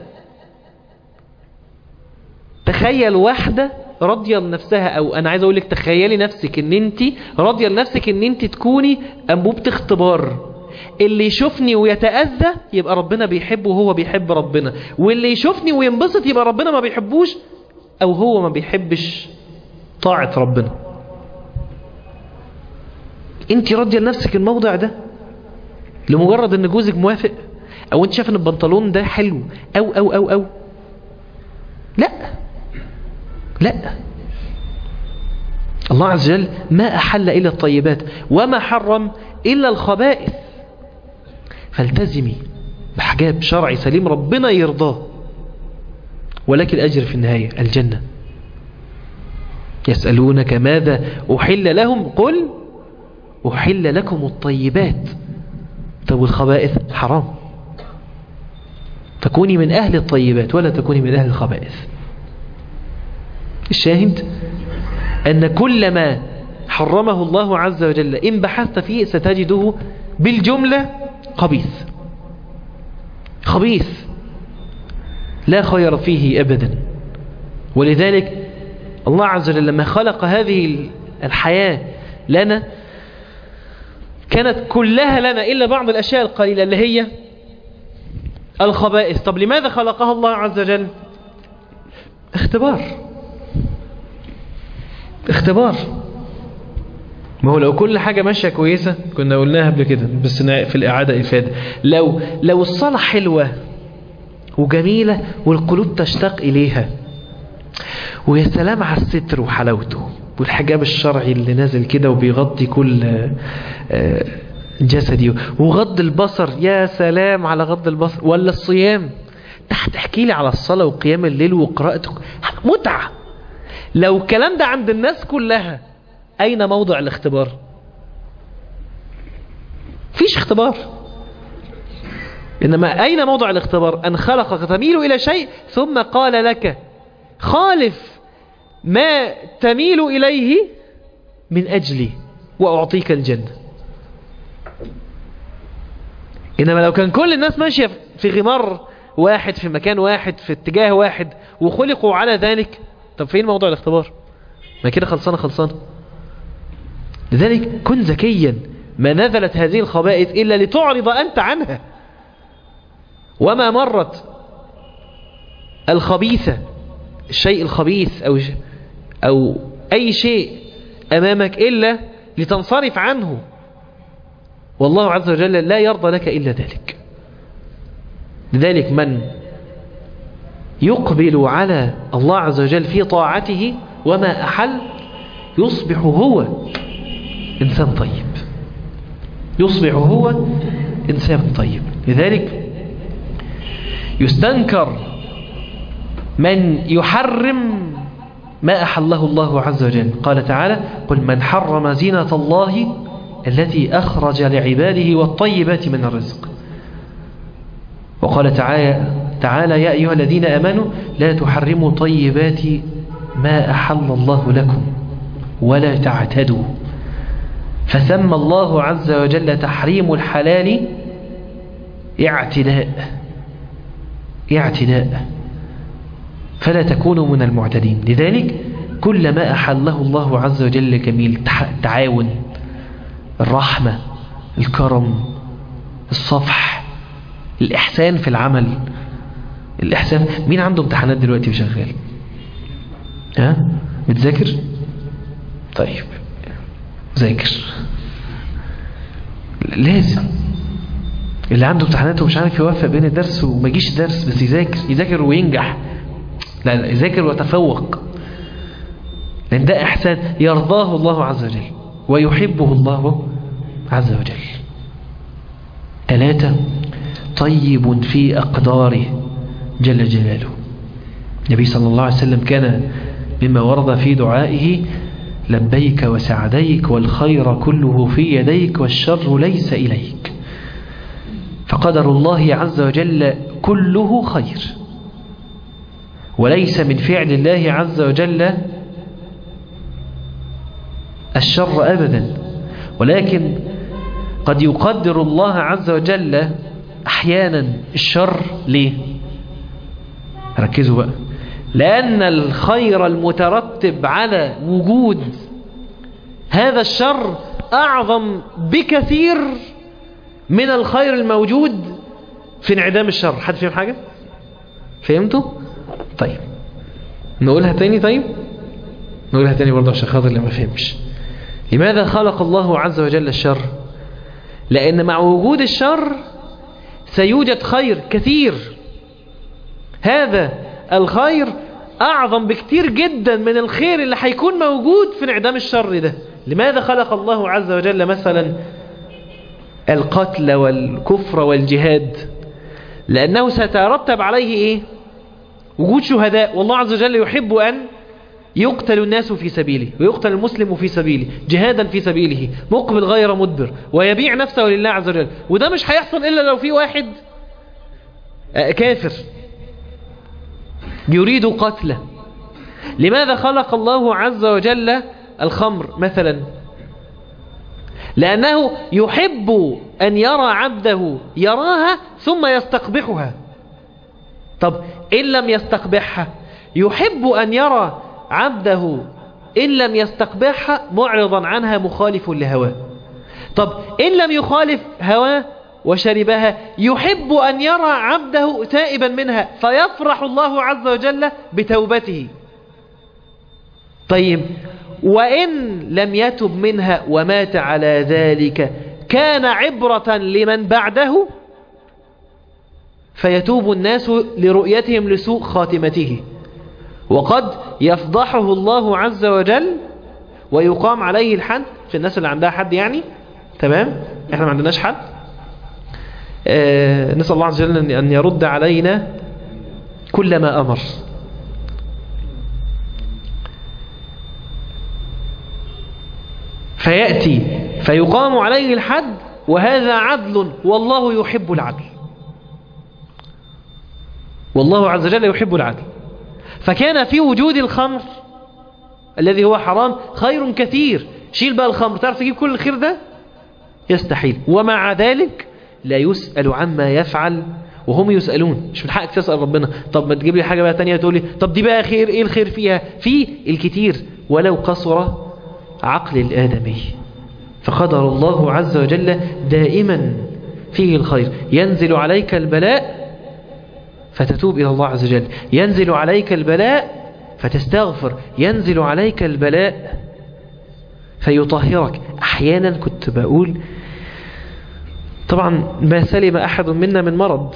تخيل واحدة راضية لنفسها او انا عايز اقولك تخيلي نفسك ان انت راضية لنفسك ان انت تكوني انبوبة اختبار اللي يشوفني ويتأذى يبقى ربنا بيحبه وهو بيحب ربنا واللي يشوفني وينبسط يبقى ربنا ما بيحبوش او هو ما بيحبش طاعة ربنا انت راضية لنفسك الموضع ده لمجرد ان جوزك موافق او انت شايف ان البنطلون ده حلو او او او او لا لا الله عز وجل ما أحل إلا الطيبات وما حرم إلا الخبائث فالتزمي بحجاب شرعي سليم ربنا يرضاه ولكن الأجر في النهاية الجنة يسألونك ماذا أحل لهم قل أحل لكم الطيبات طب الخبائث حرام تكوني من أهل الطيبات ولا تكوني من أهل الخبائث الشاهد أن كل ما حرمه الله عز وجل إن بحثت فيه ستجده بالجملة خبيث خبيث لا خير فيه أبدا ولذلك الله عز وجل لما خلق هذه الحياة لنا كانت كلها لنا إلا بعض الأشياء القليلة اللي هي الخبائث طب لماذا خلقها الله عز وجل اختبار اختبار ما هو لو كل حاجة ماشية كويسة كنا قلناها قبل كده بس في الإعادة إفادة لو لو الصلاة حلوة وجميلة والقلوب تشتاق إليها ويا سلام على الستر وحلاوته والحجاب الشرعي اللي نازل كده وبيغطي كل جسدي وغض البصر يا سلام على غض البصر ولا الصيام تحكي لي على الصلاة وقيام الليل وقراءته متعة لو الكلام ده عند الناس كلها أين موضع الاختبار فيش اختبار إنما أين موضع الاختبار أن خلقك تميل إلى شيء ثم قال لك خالف ما تميل إليه من أجلي وأعطيك الجنة إنما لو كان كل الناس ماشية في غمار واحد في مكان واحد في اتجاه واحد وخلقوا على ذلك طب فين موضوع الاختبار ما كده خلصانة خلصانة لذلك كن ذكيا ما نزلت هذه الخبائث إلا لتعرض أنت عنها وما مرت الخبيثة الشيء الخبيث أو, أو أي شيء أمامك إلا لتنصرف عنه والله عز وجل لا يرضى لك إلا ذلك لذلك من يقبل على الله عز وجل في طاعته وما أحل يصبح هو إنسان طيب يصبح هو إنسان طيب لذلك يستنكر من يحرم ما أحله الله عز وجل قال تعالى قل من حرم زينة الله التي أخرج لعباده والطيبات من الرزق وقال تعالى, تعالى يا أيها الذين أمنوا لا تحرموا طيبات ما أحل الله لكم ولا تعتدوا فسمى الله عز وجل تحريم الحلال اعتداء اعتداء فلا تكونوا من المعتدين لذلك كل ما أحله الله عز وجل جميل التعاون الرحمة الكرم الصفح الإحسان في العمل الإحسان مين عنده امتحانات دلوقتي وشغال ها بتذاكر طيب ذاكر لازم اللي عنده امتحانات ومش عارف يوفق بين الدرس وما يجيش درس بس يذاكر يذاكر وينجح لا لا يذاكر ويتفوق لأن ده إحسان يرضاه الله عز وجل ويحبه الله عز وجل ثلاثة طيب في أقداره جل جلاله النبي صلى الله عليه وسلم كان مما ورد في دعائه لبيك وسعديك والخير كله في يديك والشر ليس إليك فقدر الله عز وجل كله خير وليس من فعل الله عز وجل الشر أبدا ولكن قد يقدر الله عز وجل أحيانا الشر ليه ركزوا بقى لأن الخير المترتب على وجود هذا الشر أعظم بكثير من الخير الموجود في انعدام الشر حد فهم حاجة فهمتوا طيب نقولها تاني طيب نقولها تاني برضه عشان خاطر اللي ما فهمش لماذا خلق الله عز وجل الشر لأن مع وجود الشر سيوجد خير كثير هذا الخير أعظم بكتير جدا من الخير اللي هيكون موجود في انعدام الشر ده لماذا خلق الله عز وجل مثلا القتل والكفر والجهاد لأنه سيترتب عليه إيه وجود شهداء والله عز وجل يحب أن يقتل الناس في سبيله ويقتل المسلم في سبيله جهادا في سبيله مقبل غير مدبر ويبيع نفسه لله عز وجل وده مش هيحصل إلا لو في واحد كافر يريد قتله لماذا خلق الله عز وجل الخمر مثلا لأنه يحب أن يرى عبده يراها ثم يستقبحها طب إن لم يستقبحها يحب أن يرى عبده إن لم يستقبحها معرضا عنها مخالف لهواه طب إن لم يخالف هواه وشربها يحب أن يرى عبده تائبا منها فيفرح الله عز وجل بتوبته طيب وإن لم يتب منها ومات على ذلك كان عبرة لمن بعده فيتوب الناس لرؤيتهم لسوء خاتمته وقد يفضحه الله عز وجل ويقام عليه الحد في الناس اللي عندها حد يعني تمام احنا ما عندناش حد آه نسأل الله عز وجل أن يرد علينا كل ما أمر فيأتي فيقام عليه الحد وهذا عدل والله يحب العدل والله عز وجل يحب العدل فكان في وجود الخمر الذي هو حرام خير كثير شيل بقى الخمر تعرف تجيب كل الخير ده يستحيل ومع ذلك لا يسأل عما يفعل وهم يسألون مش من حقك تسأل ربنا طب ما تجيب لي حاجة بقى تانية تقول لي طب دي بقى خير ايه الخير فيها في الكتير ولو قصر عقل الآدمي فقدر الله عز وجل دائما فيه الخير ينزل عليك البلاء فتتوب إلى الله عز وجل ينزل عليك البلاء فتستغفر ينزل عليك البلاء فيطهرك أحيانا كنت بقول طبعا ما سلم أحد منا من مرض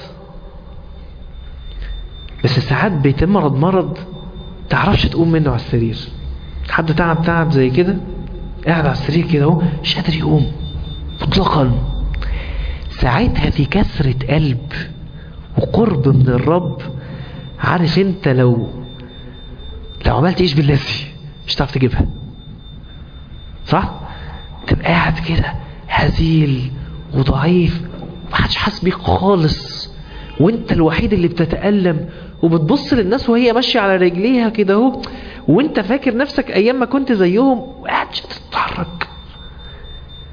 بس ساعات بيتمرض مرض تعرفش تقوم منه على السرير حد تعب تعب زي كده قاعد على السرير كده اهو مش قادر يقوم مطلقا ساعتها في كسرة قلب وقرب من الرب عارف انت لو لو عملت ايش بالذي مش هتعرف تجيبها صح تبقى قاعد كده هزيل وضعيف محدش حاسس بيك خالص وانت الوحيد اللي بتتألم وبتبص للناس وهي ماشية على رجليها كده اهو وانت فاكر نفسك ايام ما كنت زيهم وقاعد مش تتحرك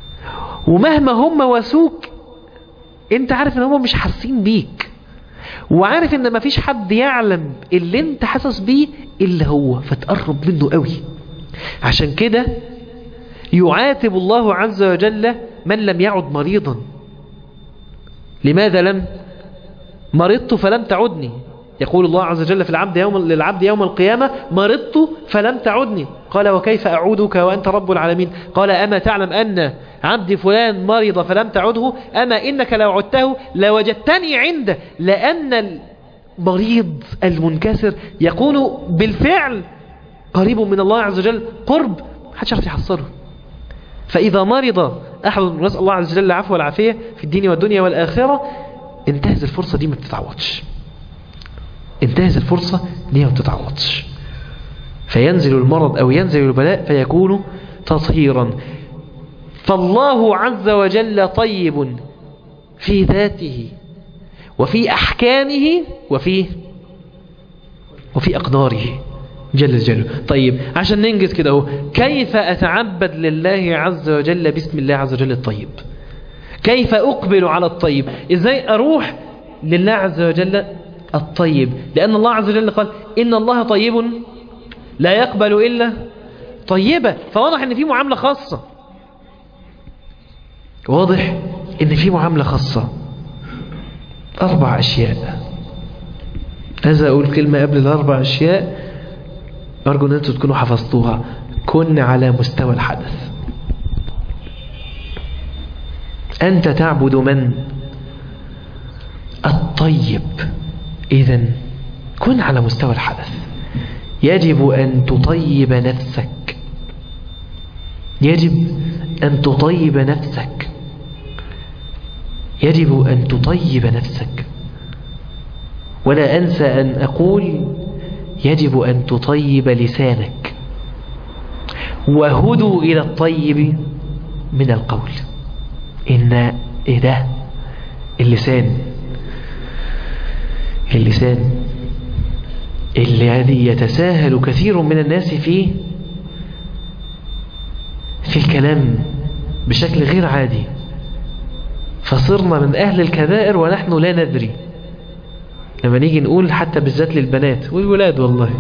ومهما هم واسوك انت عارف ان هم مش حاسين بيك وعارف ان مفيش حد يعلم اللي انت حاسس بيه الا هو فتقرب منه قوي عشان كده يعاتب الله عز وجل من لم يعد مريضا لماذا لم مرضت فلم تعدني يقول الله عز وجل في العبد يوم للعبد يوم القيامة مرضت فلم تعدني قال وكيف أعودك وأنت رب العالمين قال أما تعلم أن عبدي فلان مرض فلم تعده أما إنك لو عدته لوجدتني عنده لأن المريض المنكسر يكون بالفعل قريب من الله عز وجل قرب محدش يعرف يحصره فإذا مرض أحد نسأل الله عز وجل العفو والعافية في الدين والدنيا والآخرة انتهز الفرصة دي ما بتتعوضش انتهز الفرصة دي ما بتتعوضش فينزل المرض أو ينزل البلاء فيكون تطهيرا فالله عز وجل طيب في ذاته وفي أحكامه وفي وفي أقداره جل جلاله طيب عشان ننجز كده اهو كيف أتعبد لله عز وجل باسم الله عز وجل الطيب كيف أقبل على الطيب إزاي أروح لله عز وجل الطيب لأن الله عز وجل قال إن الله طيب لا يقبل إلا طيبة فواضح أن في معاملة خاصة واضح أن في معاملة خاصة أربع أشياء هذا أقول كلمة قبل الأربع أشياء أرجو أن أنتم تكونوا حفظتوها كن على مستوى الحدث أنت تعبد من الطيب إذا كن على مستوى الحدث يجب أن تطيب نفسك يجب أن تطيب نفسك يجب أن تطيب نفسك ولا أنسى أن أقول يجب أن تطيب لسانك وهدوا إلى الطيب من القول إن إيه ده اللسان اللسان الذي يتساهل كثير من الناس فيه في الكلام بشكل غير عادي فصرنا من أهل الكبائر ونحن لا ندري لما نيجي نقول حتى بالذات للبنات والولاد والله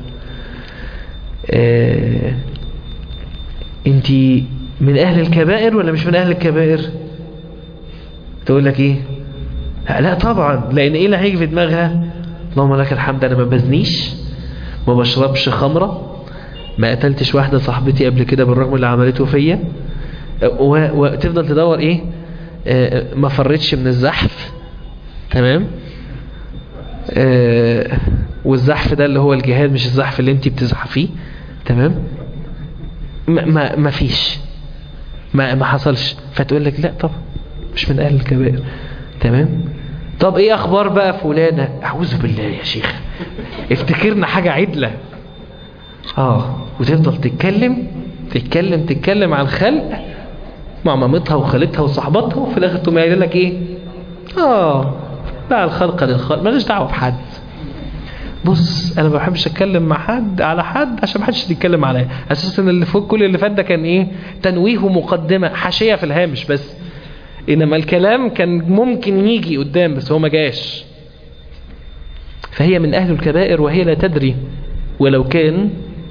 آه انت من أهل الكبائر ولا مش من أهل الكبائر تقول لك ايه لا طبعا لان ايه اللي هيجي في دماغها اللهم لك الحمد انا ما بزنيش ما بشربش خمرة ما قتلتش واحدة صاحبتي قبل كده بالرغم اللي عملته فيا وتفضل تدور ايه آه ما فرتش من الزحف تمام آه والزحف ده اللي هو الجهاد مش الزحف اللي انت بتزحفيه تمام ما, ما, ما فيش ما, ما حصلش فتقول لك لا طبعا مش من اهل الكبائر تمام طب ايه اخبار بقى فلانة اعوذ بالله يا شيخ افتكرنا حاجة عدلة اه وتفضل تتكلم تتكلم تتكلم عن خلق مع مامتها وخالتها وصحباتها وفي الاخر تقوم قايله لك ايه اه لا الخلق للخلق ماليش دعوه بحد بص انا ما بحبش اتكلم مع حد على حد عشان ما حدش يتكلم عليا اساسا اللي فوق كل اللي فات ده كان ايه تنويه ومقدمه حاشيه في الهامش بس إنما الكلام كان ممكن يجي قدام بس هو ما جاش فهي من أهل الكبائر وهي لا تدري ولو كان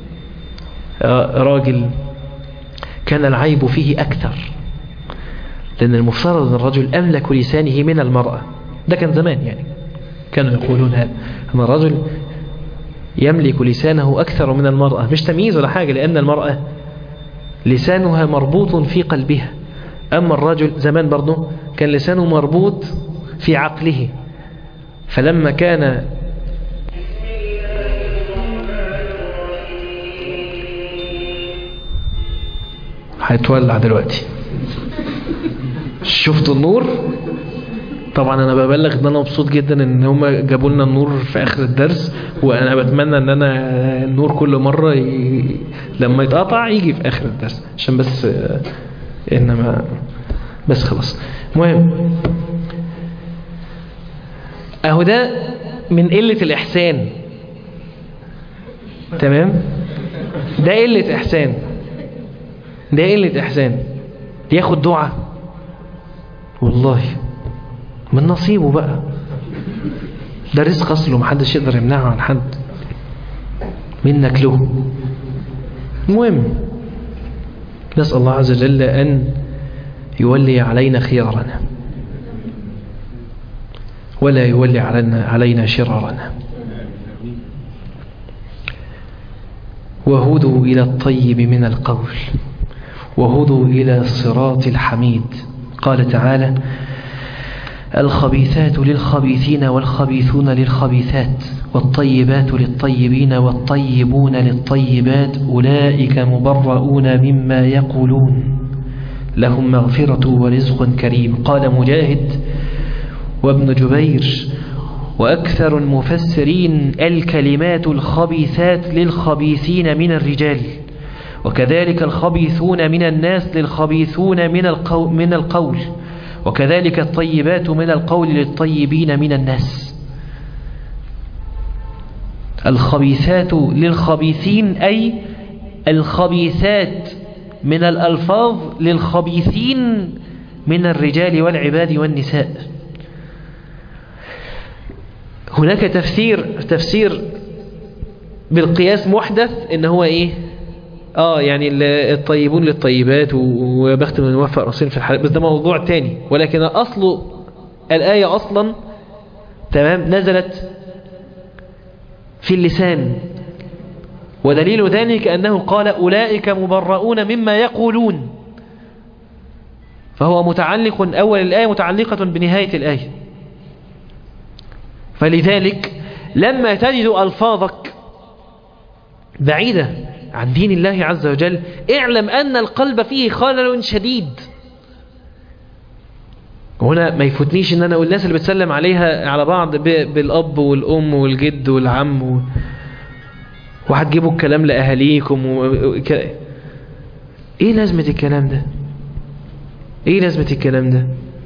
راجل كان العيب فيه أكثر لأن المفترض أن الرجل أملك لسانه من المرأة ده كان زمان يعني كانوا يقولون هذا أن الرجل يملك لسانه أكثر من المرأة مش تمييز ولا حاجة لأن المرأة لسانها مربوط في قلبها أما الرجل زمان برضه كان لسانه مربوط في عقله فلما كان هيتولع دلوقتي شفتوا النور طبعا انا ببلغ ان انا مبسوط جدا ان هم جابوا لنا النور في اخر الدرس وانا بتمنى ان انا النور كل مره ي... لما يتقطع يجي في اخر الدرس عشان بس انما بس خلاص المهم اهو ده من قلة الاحسان تمام ده قلة احسان ده قلة احسان ياخد دعاء والله من نصيبه بقى ده رزق أصله محدش يقدر يمنعه عن حد منك له المهم نسأل الله عز وجل أن يولي علينا خيارنا ولا يولي علينا, علينا شرارنا وهدوا إلى الطيب من القول وهدوا إلى الصراط الحميد قال تعالى الخبيثات للخبيثين والخبيثون للخبيثات والطيبات للطيبين والطيبون للطيبات أولئك مبرؤون مما يقولون لهم مغفرة ورزق كريم قال مجاهد وابن جبير وأكثر المفسرين الكلمات الخبيثات للخبيثين من الرجال وكذلك الخبيثون من الناس للخبيثون من القول, من القول وكذلك الطيبات من القول للطيبين من الناس الخبيثات للخبيثين أي الخبيثات من الألفاظ للخبيثين من الرجال والعباد والنساء هناك تفسير تفسير بالقياس محدث ان هو ايه اه يعني الطيبون للطيبات وبخت من وفق رسول في الحلال بس ده موضوع تاني ولكن اصل الآية اصلا تمام نزلت في اللسان ودليل ذلك أنه قال أولئك مبرؤون مما يقولون فهو متعلق أول الآية متعلقة بنهاية الآية فلذلك لما تجد ألفاظك بعيدة عن دين الله عز وجل اعلم أن القلب فيه خلل شديد هنا ما يفوتنيش ان انا اقول الناس اللي بتسلم عليها على بعض بالاب والام والجد والعم و... وهتجيبوا الكلام لاهاليكم و... ك... ايه لازمة الكلام ده ايه لازمة الكلام ده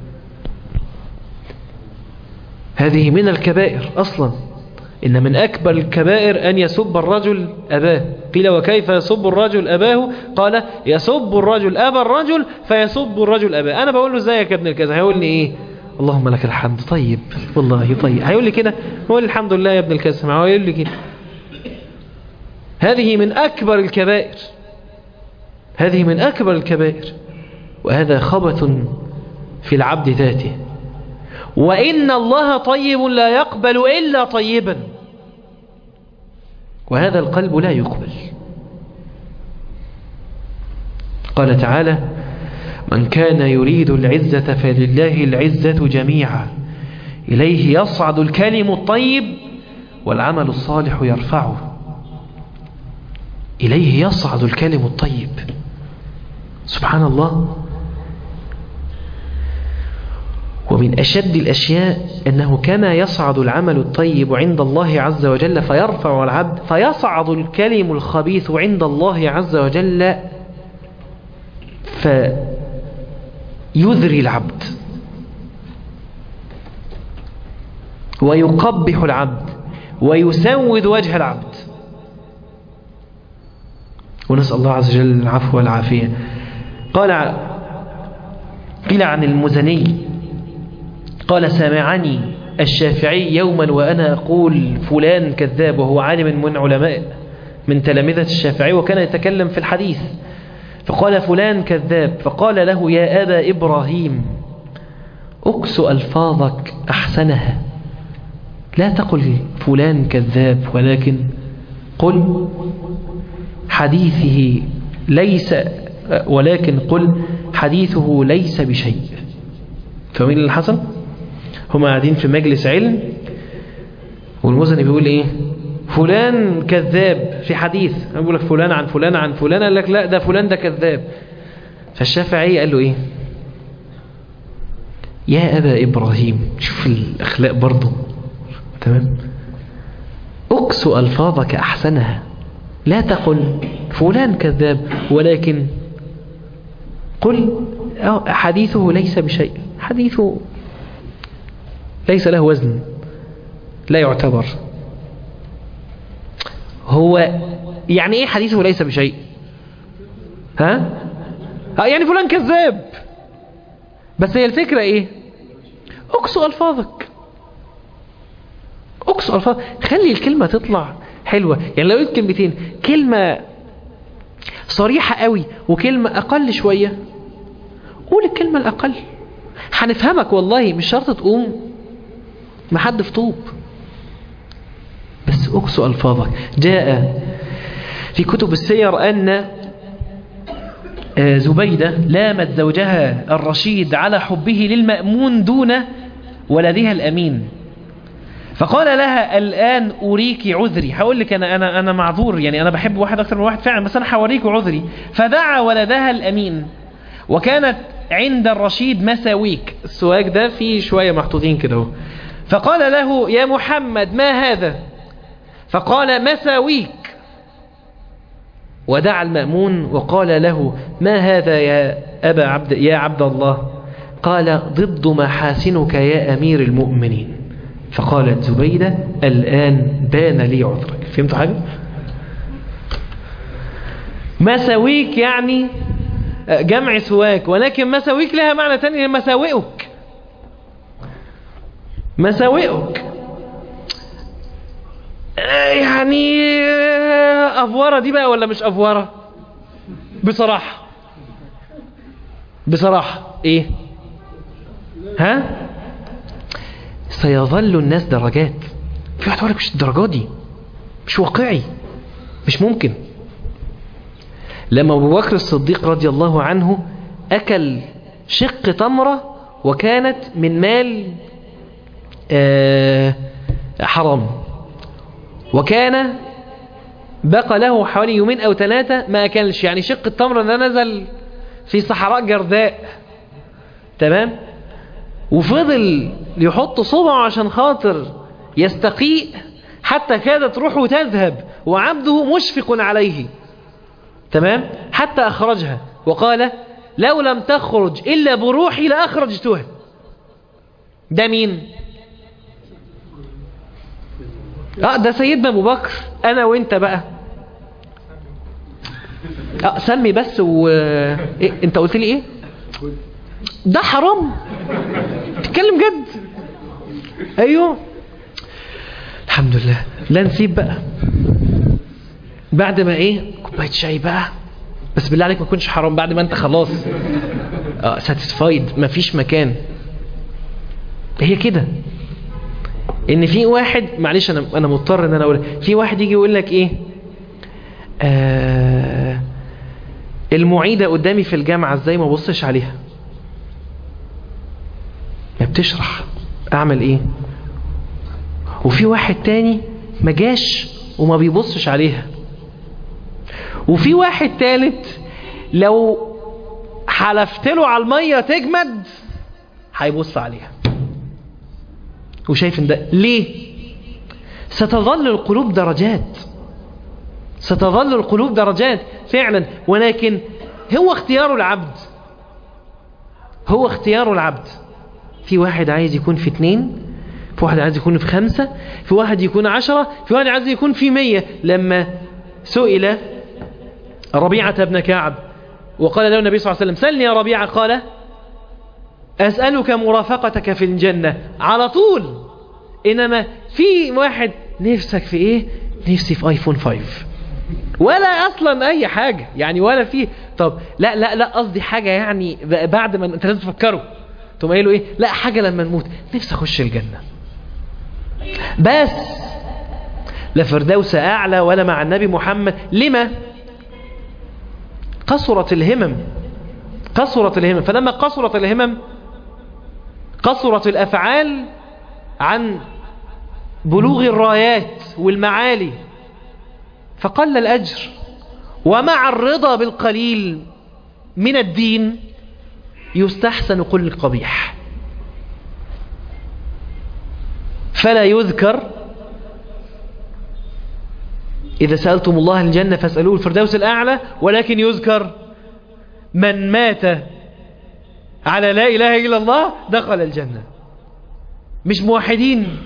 هذه من الكبائر اصلا إن من أكبر الكبائر أن يسب الرجل أباه قيل وكيف يسب الرجل أباه قال يسب الرجل أبا الرجل فيسب الرجل أباه أنا بقول له ازيك يا ابن الكذا هيقول لي إيه اللهم لك الحمد طيب والله طيب هيقول لي كده هو الحمد لله يا ابن الكذا ما هو يقول لي كده هذه من أكبر الكبائر هذه من أكبر الكبائر وهذا خبث في العبد ذاته وإن الله طيب لا يقبل إلا طيبا وهذا القلب لا يقبل قال تعالى من كان يريد العزة فلله العزة جميعا إليه يصعد الكلم الطيب والعمل الصالح يرفعه إليه يصعد الكلم الطيب سبحان الله ومن أشد الأشياء أنه كما يصعد العمل الطيب عند الله عز وجل فيرفع العبد فيصعد الكلم الخبيث عند الله عز وجل فيذري العبد ويقبح العبد ويسود وجه العبد ونسأل الله عز وجل العفو والعافية قال قيل عن المزني قال سمعني الشافعي يوما وأنا أقول فلان كذاب وهو عالم من علماء من تلامذة الشافعي وكان يتكلم في الحديث فقال فلان كذاب فقال له يا أبا إبراهيم أكس ألفاظك أحسنها لا تقل فلان كذاب ولكن قل حديثه ليس ولكن قل حديثه ليس بشيء فمين اللي حصل هم قاعدين في مجلس علم والمزني بيقول ايه فلان كذاب في حديث بيقول لك فلان عن فلان عن فلان قال لك لا ده فلان ده كذاب فالشافعي قال له ايه يا أبا إبراهيم شوف الأخلاق برضه تمام أكسو ألفاظك أحسنها لا تقل فلان كذاب ولكن قل حديثه ليس بشيء حديثه ليس له وزن لا يعتبر هو يعني ايه حديثه ليس بشيء ها, ها يعني فلان كذاب بس هي الفكرة ايه اكسو الفاظك اكسو الفاظ خلي الكلمة تطلع حلوة يعني لو قلت كلمتين كلمة صريحة قوي وكلمة اقل شوية قول الكلمة الاقل هنفهمك والله مش شرط تقوم ما حد في طوب بس اكسو الفاظك جاء في كتب السير ان زبيدة لامت زوجها الرشيد على حبه للمأمون دون ولدها الأمين فقال لها الآن أريك عذري هقول لك أنا, أنا, أنا معذور يعني أنا بحب واحد أكثر من واحد فعلا بس أنا هوريك عذري فدعا ولدها الأمين وكانت عند الرشيد مساويك السواك ده فيه شوية محطوطين كده فقال له يا محمد ما هذا فقال مساويك ودعا المأمون وقال له ما هذا يا أبا عبد يا عبد الله قال ضد محاسنك يا أمير المؤمنين فقالت زبيدة الآن بان لي عذرك فهمت حاجة مساويك يعني جمع سواك ولكن مساويك لها معنى تاني مساوئك مساوئك يعني أفورة دي بقى ولا مش أفورة بصراحة بصراحة إيه ها سيظل الناس درجات في واحد يقول لك مش الدرجات دي مش واقعي مش ممكن لما أبو بكر الصديق رضي الله عنه أكل شق تمرة وكانت من مال آه حرام وكان بقى له حوالي يومين أو ثلاثة ما أكلش يعني شق التمر ده نزل في صحراء جرداء تمام وفضل يحط صبعه عشان خاطر يستقيء حتى كادت روحه تذهب وعبده مشفق عليه تمام حتى أخرجها وقال لو لم تخرج إلا بروحي لأخرجتها ده مين اه ده سيدنا ابو بكر انا وانت بقى اه سمي بس و إيه؟ انت قلت لي ايه ده حرام تتكلم جد ايوه الحمد لله لا نسيب بقى بعد ما ايه كوبايه شاي بقى بس بالله عليك ما يكونش حرام بعد ما انت خلاص اه ساتيسفايد مفيش مكان هي كده ان في واحد معلش انا انا مضطر ان انا اقول في واحد يجي يقول لك ايه آه المعيده قدامي في الجامعه ازاي ما بصش عليها ما بتشرح اعمل ايه وفي واحد تاني ما جاش وما بيبصش عليها وفي واحد تالت لو حلفت له على الميه تجمد هيبص عليها وشايف ان ده ليه ستظل القلوب درجات ستظل القلوب درجات فعلا ولكن هو اختيار العبد هو اختيار العبد في واحد عايز يكون في اتنين في واحد عايز يكون في خمسة في واحد يكون عشرة في واحد عايز يكون في مية لما سئل ربيعة بن كعب وقال له النبي صلى الله عليه وسلم سلني يا ربيعة قال أسألك مرافقتك في الجنة على طول إنما في واحد نفسك في إيه نفسي في آيفون 5 ولا أصلا أي حاجة يعني ولا في طب لا لا لا قصدي حاجة يعني بعد ما أنت لازم تفكره تقوم قايله إيه لا حاجة لما نموت نفسي أخش الجنة بس لا فردوس أعلى ولا مع النبي محمد لما قصرت الهمم قصرت الهمم فلما قصرت الهمم قصرت الأفعال عن بلوغ الرايات والمعالي فقل الأجر ومع الرضا بالقليل من الدين يستحسن كل القبيح فلا يذكر إذا سألتم الله الجنة فاسألوه الفردوس الأعلى ولكن يذكر من مات على لا إله إلا الله دخل الجنة مش موحدين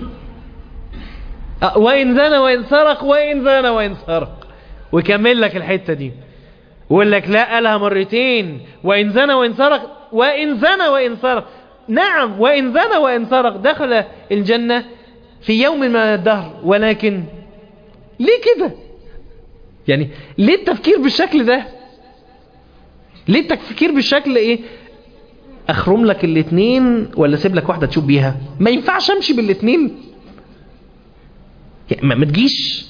وإن زنى وإن سرق وإن زنى وإن سرق ويكمل لك الحتة دي ويقول لك لا قالها مرتين وإن زنى وإن سرق وإن زنى وإن سرق نعم وإن زنى وإن سرق دخل الجنة في يوم من الدهر ولكن ليه كده يعني ليه التفكير بالشكل ده ليه التفكير بالشكل ايه اخرم لك الاتنين ولا اسيب لك واحده تشوف بيها ما ينفعش امشي بالاتنين يعني ما ما تجيش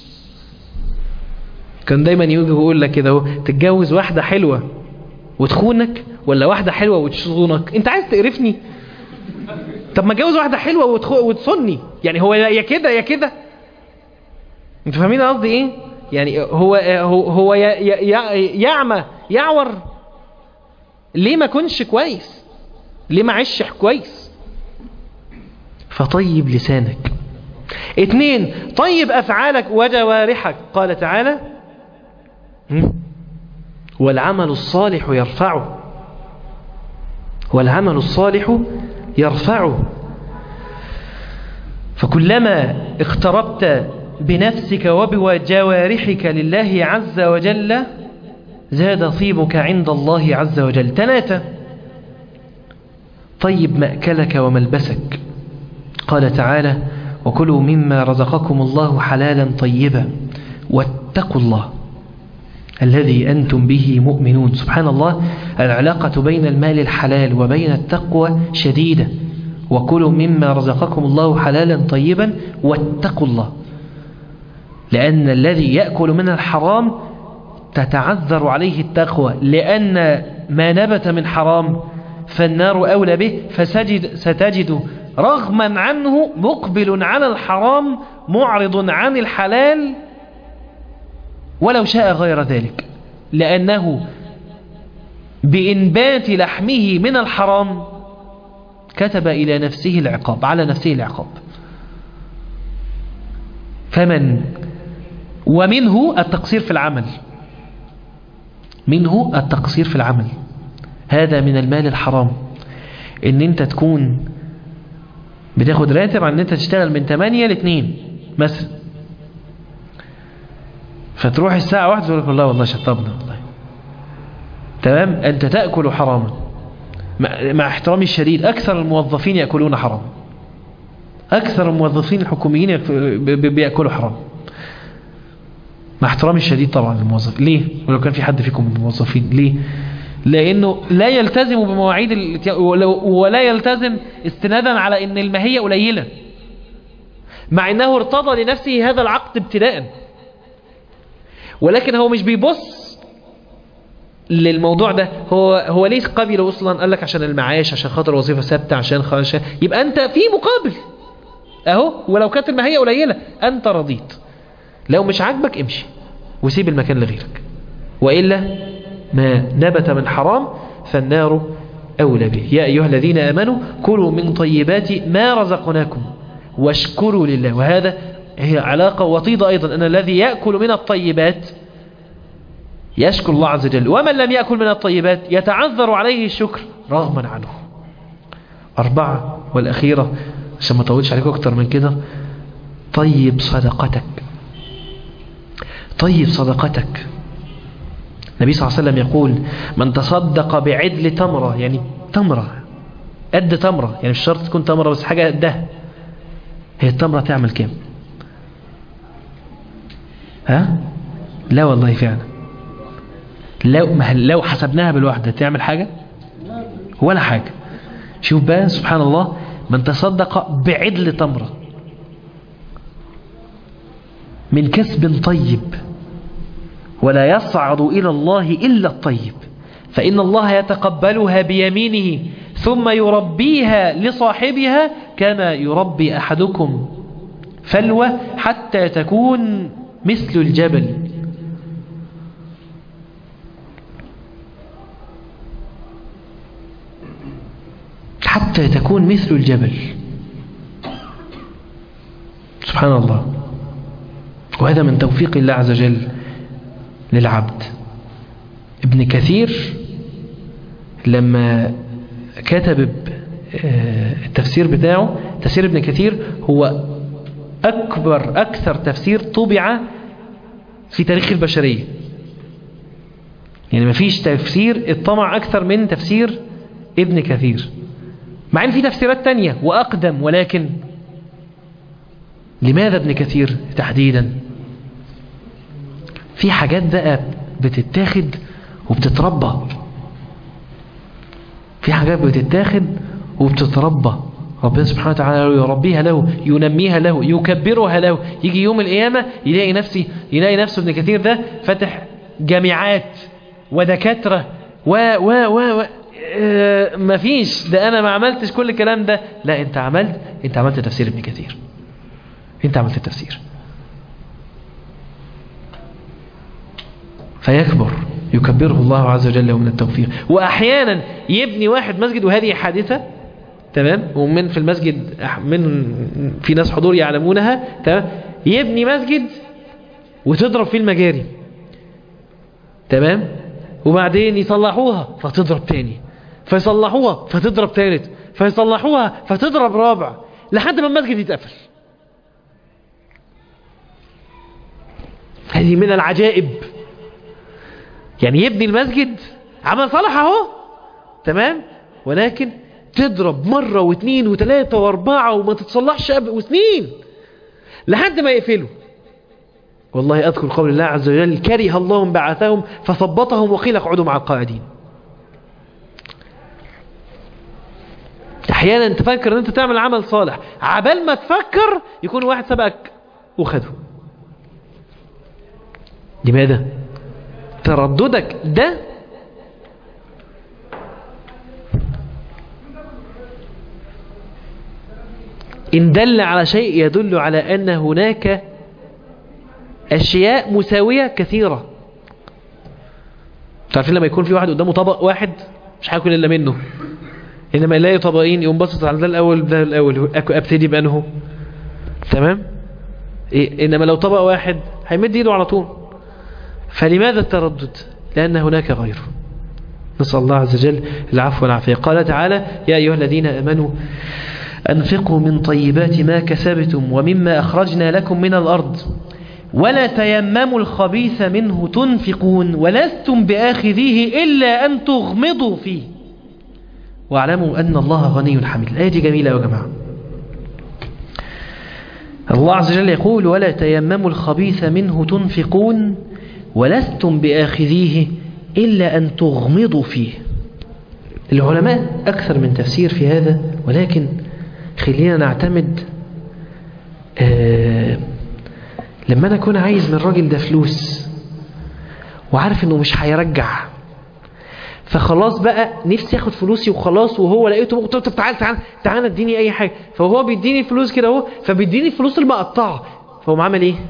كان دايما يجي يقول لك كده اهو تتجوز واحده حلوه وتخونك ولا واحده حلوه وتصونك انت عايز تقرفني طب ما اتجوز واحده حلوه وتخ... وتصني يعني هو يا كده يا كده انتوا فاهمين قصدي ايه يعني هو هو هو ي- ي- ي- يعمى يعور ليه ما كنش كويس ليه ما عيش كويس فطيب لسانك اتنين طيب افعالك وجوارحك قال تعالى هم؟ والعمل الصالح يرفعه والعمل الصالح يرفعه فكلما اقتربت بنفسك وبجوارحك لله عز وجل زاد طيبك عند الله عز وجل ثلاثة طيب مأكلك وملبسك قال تعالى وكلوا مما رزقكم الله حلالا طيبا واتقوا الله الذي أنتم به مؤمنون سبحان الله العلاقة بين المال الحلال وبين التقوى شديدة وكلوا مما رزقكم الله حلالا طيبا واتقوا الله لأن الذي يأكل من الحرام تتعذر عليه التقوى لأن ما نبت من حرام فالنار أولى به فسجد ستجد رغما عنه مقبل على الحرام معرض عن الحلال ولو شاء غير ذلك لأنه بإنبات لحمه من الحرام كتب إلى نفسه العقاب على نفسه العقاب فمن ومنه التقصير في العمل منه التقصير في العمل هذا من المال الحرام ان انت تكون بتاخد راتب عن ان انت تشتغل من 8 ل 2 مثلا فتروح الساعة واحدة تقول لك والله والله شطبنا والله تمام انت تأكل حراما مع مع احترامي الشديد اكثر الموظفين يأكلون حرام اكثر الموظفين الحكوميين يأك- ب- ب- بيأكلوا حرام مع احترامي الشديد طبعا للموظف ليه ولو كان في حد فيكم من الموظفين ليه لانه لا يلتزم بمواعيد ال- ولو- ولا يلتزم استنادا على ان الماهيه قليله مع انه ارتضى لنفسه هذا العقد ابتداء ولكن هو مش بيبص للموضوع ده هو هو ليه قبل اصلا قال لك عشان المعاش عشان خاطر وظيفه ثابته عشان خاطر يبقى انت في مقابل اهو ولو كانت الماهيه قليله انت رضيت لو مش عاجبك امشي وسيب المكان لغيرك وإلا ما نبت من حرام فالنار أولى به يا أيها الذين آمنوا كلوا من طيبات ما رزقناكم واشكروا لله وهذا هي علاقة وطيدة أيضا أن الذي يأكل من الطيبات يشكر الله عز وجل ومن لم يأكل من الطيبات يتعذر عليه الشكر رغما عنه أربعة والأخيرة عشان ما أطولش عليكم أكتر من كده طيب صدقتك طيب صدقتك النبي صلى الله عليه وسلم يقول من تصدق بعدل تمرة يعني تمرة قد تمرة يعني مش شرط تكون تمرة بس حاجة قدها هي التمرة تعمل كام ها لا والله فعلا لو ما لو حسبناها بالواحدة تعمل حاجة ولا حاجة شوف بقى سبحان الله من تصدق بعدل تمره من كسب طيب ولا يصعد إلى الله إلا الطيب فإن الله يتقبلها بيمينه ثم يربيها لصاحبها كما يربي أحدكم فلوة حتى تكون مثل الجبل حتى تكون مثل الجبل سبحان الله وهذا من توفيق الله عز وجل للعبد ابن كثير لما كتب التفسير بتاعه تفسير ابن كثير هو أكبر أكثر تفسير طبع في تاريخ البشرية يعني ما فيش تفسير اطمع أكثر من تفسير ابن كثير مع ان في تفسيرات تانية واقدم ولكن لماذا ابن كثير تحديدا في حاجات بقى بتتاخد وبتتربى في حاجات بتتاخد وبتتربى ربنا سبحانه وتعالى يربيها له ينميها له يكبرها له يجي يوم القيامة يلاقي نفسي يلاقي نفسه ابن كثير ده فتح جامعات ودكاترة و و و, و اه مفيش ده انا ما عملتش كل الكلام ده لا انت عملت انت عملت تفسير ابن كثير انت عملت التفسير فيكبر يكبره الله عز وجل من التوفيق واحيانا يبني واحد مسجد وهذه حادثة تمام ومن في المسجد من في ناس حضور يعلمونها تمام يبني مسجد وتضرب فيه المجاري تمام وبعدين يصلحوها فتضرب تاني فيصلحوها فتضرب تالت فيصلحوها فتضرب رابع لحد ما المسجد يتقفل هذه من العجائب يعني يبني المسجد عمل صالح اهو تمام ولكن تضرب مرة واثنين وثلاثة واربعة وما تتصلحش وسنين لحد ما يقفلوا والله أذكر قول الله عز وجل كره الله بعثهم فثبطهم وقيل اقعدوا مع القاعدين احيانا انت فاكر ان انت تعمل عمل صالح عبال ما تفكر يكون واحد سبقك وخده لماذا ترددك ده إن دل على شيء يدل على أن هناك أشياء مساوية كثيرة تعرفين لما يكون في واحد قدامه طبق واحد مش هياكل إلا منه إنما يلاقي طبقين يقوم باصص على ده الأول ده الأول أبتدي بأنه تمام إيه؟ إنما لو طبق واحد هيمد إيده على طول فلماذا التردد لأن هناك غيره نسأل الله عز وجل العفو والعافية قال تعالى يا أيها الذين أمنوا أنفقوا من طيبات ما كسبتم ومما أخرجنا لكم من الأرض ولا تيمموا الخبيث منه تنفقون ولستم بآخذيه إلا أن تغمضوا فيه واعلموا أن الله غني حميد الآية دي جميلة يا جماعة الله عز وجل يقول ولا تيمموا الخبيث منه تنفقون ولستم بآخذيه إلا أن تغمضوا فيه العلماء أكثر من تفسير في هذا ولكن خلينا نعتمد آه لما أنا أكون عايز من الراجل ده فلوس وعارف أنه مش هيرجع فخلاص بقى نفسي اخد فلوسي وخلاص وهو لقيته طب طب تعال تعال تعال اديني اي حاجه فهو بيديني فلوس كده اهو فبيديني الفلوس المقطعه فهو عمل ايه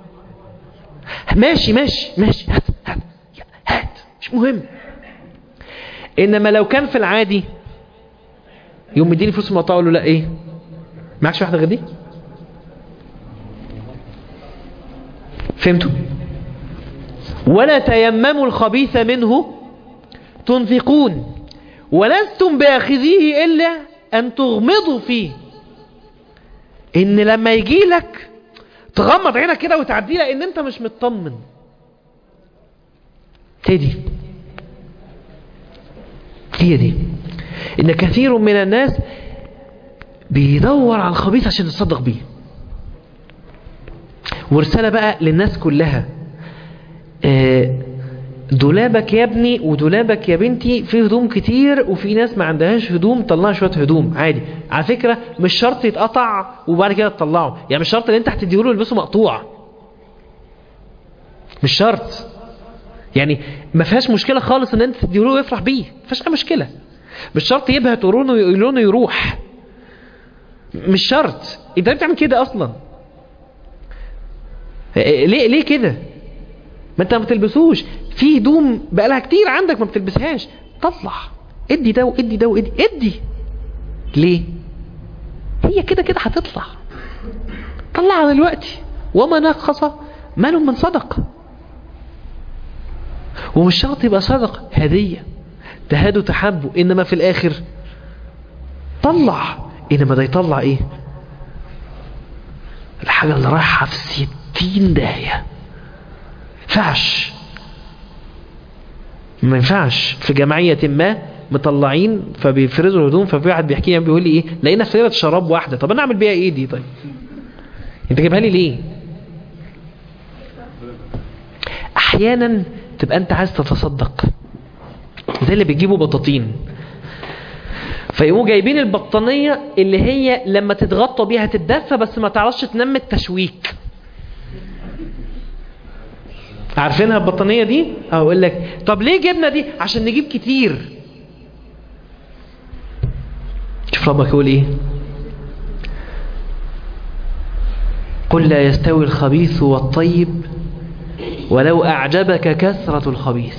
ماشي ماشي ماشي هات هات هات مش مهم انما لو كان في العادي يوم مديني فلوس المقطعه اقول له لا ايه معكش واحده غير دي فهمتوا ولا تيمموا الخبيث منه تنفقون ولستم باخذيه إلا أن تغمضوا فيه إن لما يجي لك تغمض عينك كده وتعدي لأن أنت مش مطمن تدي هي دي إن كثير من الناس بيدور على الخبيث عشان يتصدق بيه ورسالة بقى للناس كلها آه دولابك يا ابني ودولابك يا بنتي فيه هدوم كتير وفي ناس ما عندهاش هدوم طلعها شويه هدوم عادي على فكره مش شرط يتقطع وبعد كده تطلعه يعني مش شرط ان انت هتديه له يلبسه مقطوع مش شرط يعني ما فيهاش مشكله خالص ان انت تديه له ويفرح بيه ما فيهاش اي مشكله مش شرط يبهت ولونه لونه يروح مش شرط انت بتعمل كده اصلا ليه ليه كده ما انت ما بتلبسوش في هدوم بقالها كتير عندك ما بتلبسهاش طلع ادي ده وادي ده وادي ادي ليه هي كده كده هتطلع طلعها دلوقتي وما نقص مال من صدق ومش شرط يبقى صدق هدية تهادوا تحبوا انما في الاخر طلع انما ده يطلع ايه الحاجة اللي رايحة في ستين داهية ينفعش ما ينفعش في جمعية ما مطلعين فبيفرزوا الهدوم ففي واحد بيحكي لي بيقول لي ايه لقينا سيره شراب واحده طب انا اعمل بيها ايه دي طيب انت جايبها لي ليه احيانا تبقى انت عايز تتصدق زي اللي بيجيبوا بطاطين فيقوموا جايبين البطانية اللي هي لما تتغطى بيها تتدفى بس ما تعرفش تنمي التشويك عارفينها البطانية دي اقول لك طب ليه جبنا دي عشان نجيب كتير شوف ربك يقول ايه قل لا يستوي الخبيث والطيب ولو أعجبك كثرة الخبيث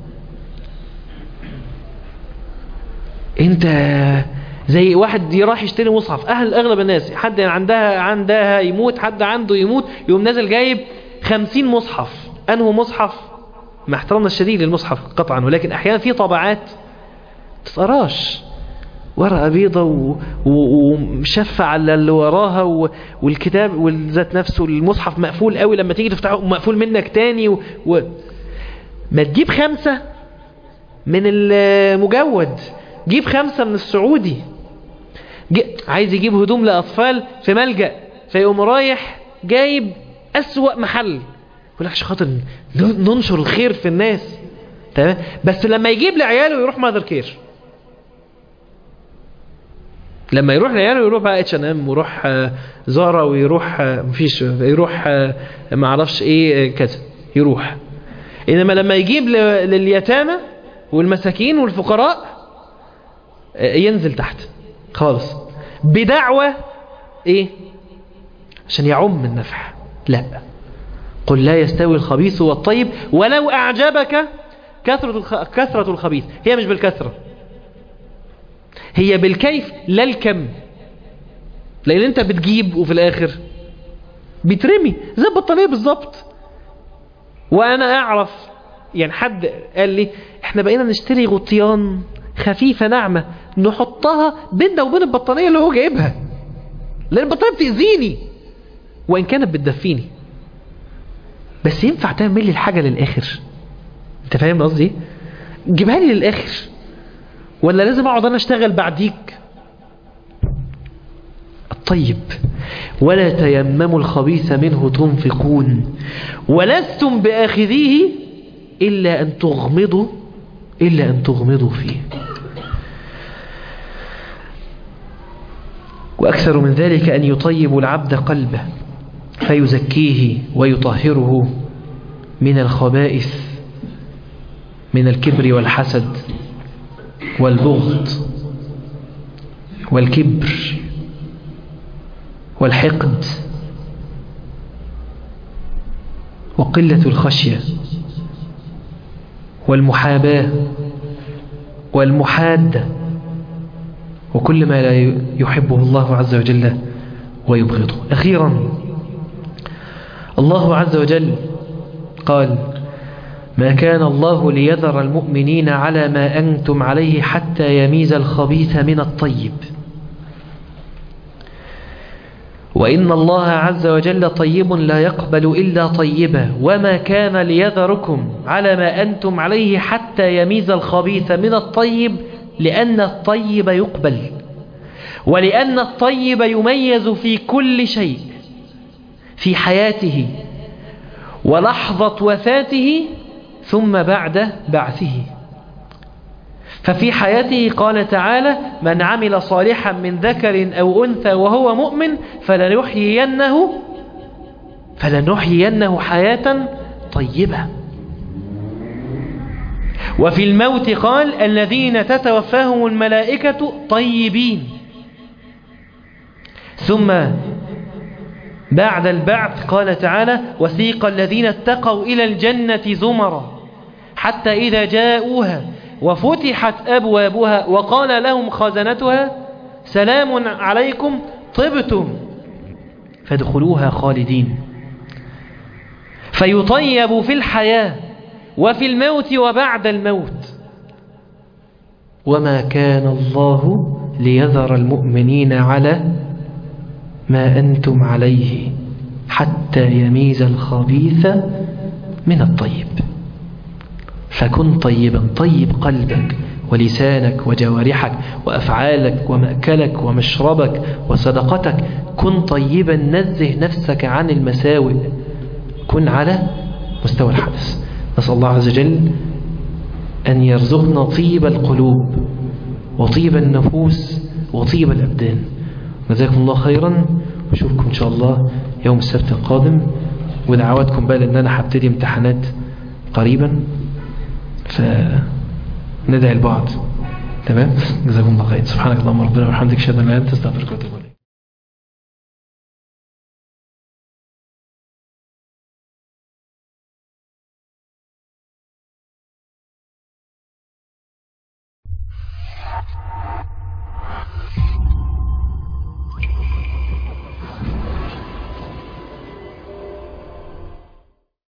انت زي واحد راح يشتري مصحف اهل اغلب الناس حد عندها عندها يموت حد عنده يموت يقوم نازل جايب خمسين مصحف انه مصحف مع احترامنا الشديد للمصحف قطعا ولكن احيانا في طبعات تتقراش ورقة بيضة و- و- ومشفة على اللي وراها و... والكتاب والذات نفسه المصحف مقفول قوي لما تيجي تفتحه مقفول منك تاني و... و... ما تجيب خمسة من المجود جيب خمسة من السعودي جي... عايز يجيب هدوم لأطفال في ملجأ فيقوم رايح جايب أسوأ محل يقول لك عشان خاطر ن- ننشر الخير في الناس تمام بس لما يجيب لعياله يروح ماذر كير لما يروح لعياله يروح بقى اتش ان ام ويروح آه، زارا ويروح آه، مفيش يروح آه، ما اعرفش ايه آه، كذا يروح انما لما يجيب ل- لليتامى والمساكين والفقراء آه، ينزل تحت خالص بدعوة ايه عشان يعم النفع لا قل لا يستوي الخبيث والطيب ولو اعجبك كثرة الخ... كثرة الخبيث هي مش بالكثرة هي بالكيف لا الكم لان انت بتجيب وفي الاخر بيترمي زي البطاريه بالظبط وانا اعرف يعني حد قال لي احنا بقينا نشتري غطيان خفيفه ناعمه نحطها بيننا وبين البطاريه اللي هو جايبها لان البطاريه بتاذيني وان كانت بتدفيني بس ينفع تعمل لي الحاجه للاخر انت فاهم قصدي ايه؟ جيبها لي للاخر ولا لازم اقعد انا اشتغل بعديك الطيب ولا تيمموا الخبيث منه تنفقون ولستم باخذيه الا ان تغمضوا الا ان تغمضوا فيه واكثر من ذلك ان يطيب العبد قلبه فيزكيه ويطهره من الخبائث من الكبر والحسد والبغض والكبر والحقد وقلة الخشية والمحاباة والمحادة وكل ما لا يحبه الله عز وجل ويبغضه أخيرا الله عز وجل قال ما كان الله ليذر المؤمنين على ما أنتم عليه حتى يميز الخبيث من الطيب وإن الله عز وجل طيب لا يقبل إلا طيبا وما كان ليذركم على ما أنتم عليه حتى يميز الخبيث من الطيب لأن الطيب يقبل ولأن الطيب يميز في كل شيء في حياته ولحظة وفاته ثم بعد بعثه ففي حياته قال تعالى من عمل صالحا من ذكر أو أنثى وهو مؤمن فلنحيينه فلنحيينه حياة طيبة وفي الموت قال الذين تتوفاهم الملائكة طيبين ثم بعد البعث قال تعالى وثيق الذين اتقوا إلى الجنة زمرا حتى إذا جاءوها وفتحت أبوابها وقال لهم خزنتها سلام عليكم طبتم فادخلوها خالدين فيطيب في الحياة وفي الموت وبعد الموت وما كان الله ليذر المؤمنين على ما أنتم عليه حتى يميز الخبيث من الطيب فكن طيبا طيب قلبك ولسانك وجوارحك وأفعالك ومأكلك ومشربك وصدقتك كن طيبا نزه نفسك عن المساوئ كن على مستوى الحدث نسأل الله عز وجل أن يرزقنا طيب القلوب وطيب النفوس وطيب الأبدان جزاكم الله خيرا واشوفكم إن شاء الله يوم السبت القادم ودعواتكم بقى لأن أنا هبتدي امتحانات قريبا فندعي البعض تمام جزاكم الله خير سبحانك اللهم ربنا وبحمدك اشهد ان لا اله الا انت استغفرك واتوب اليك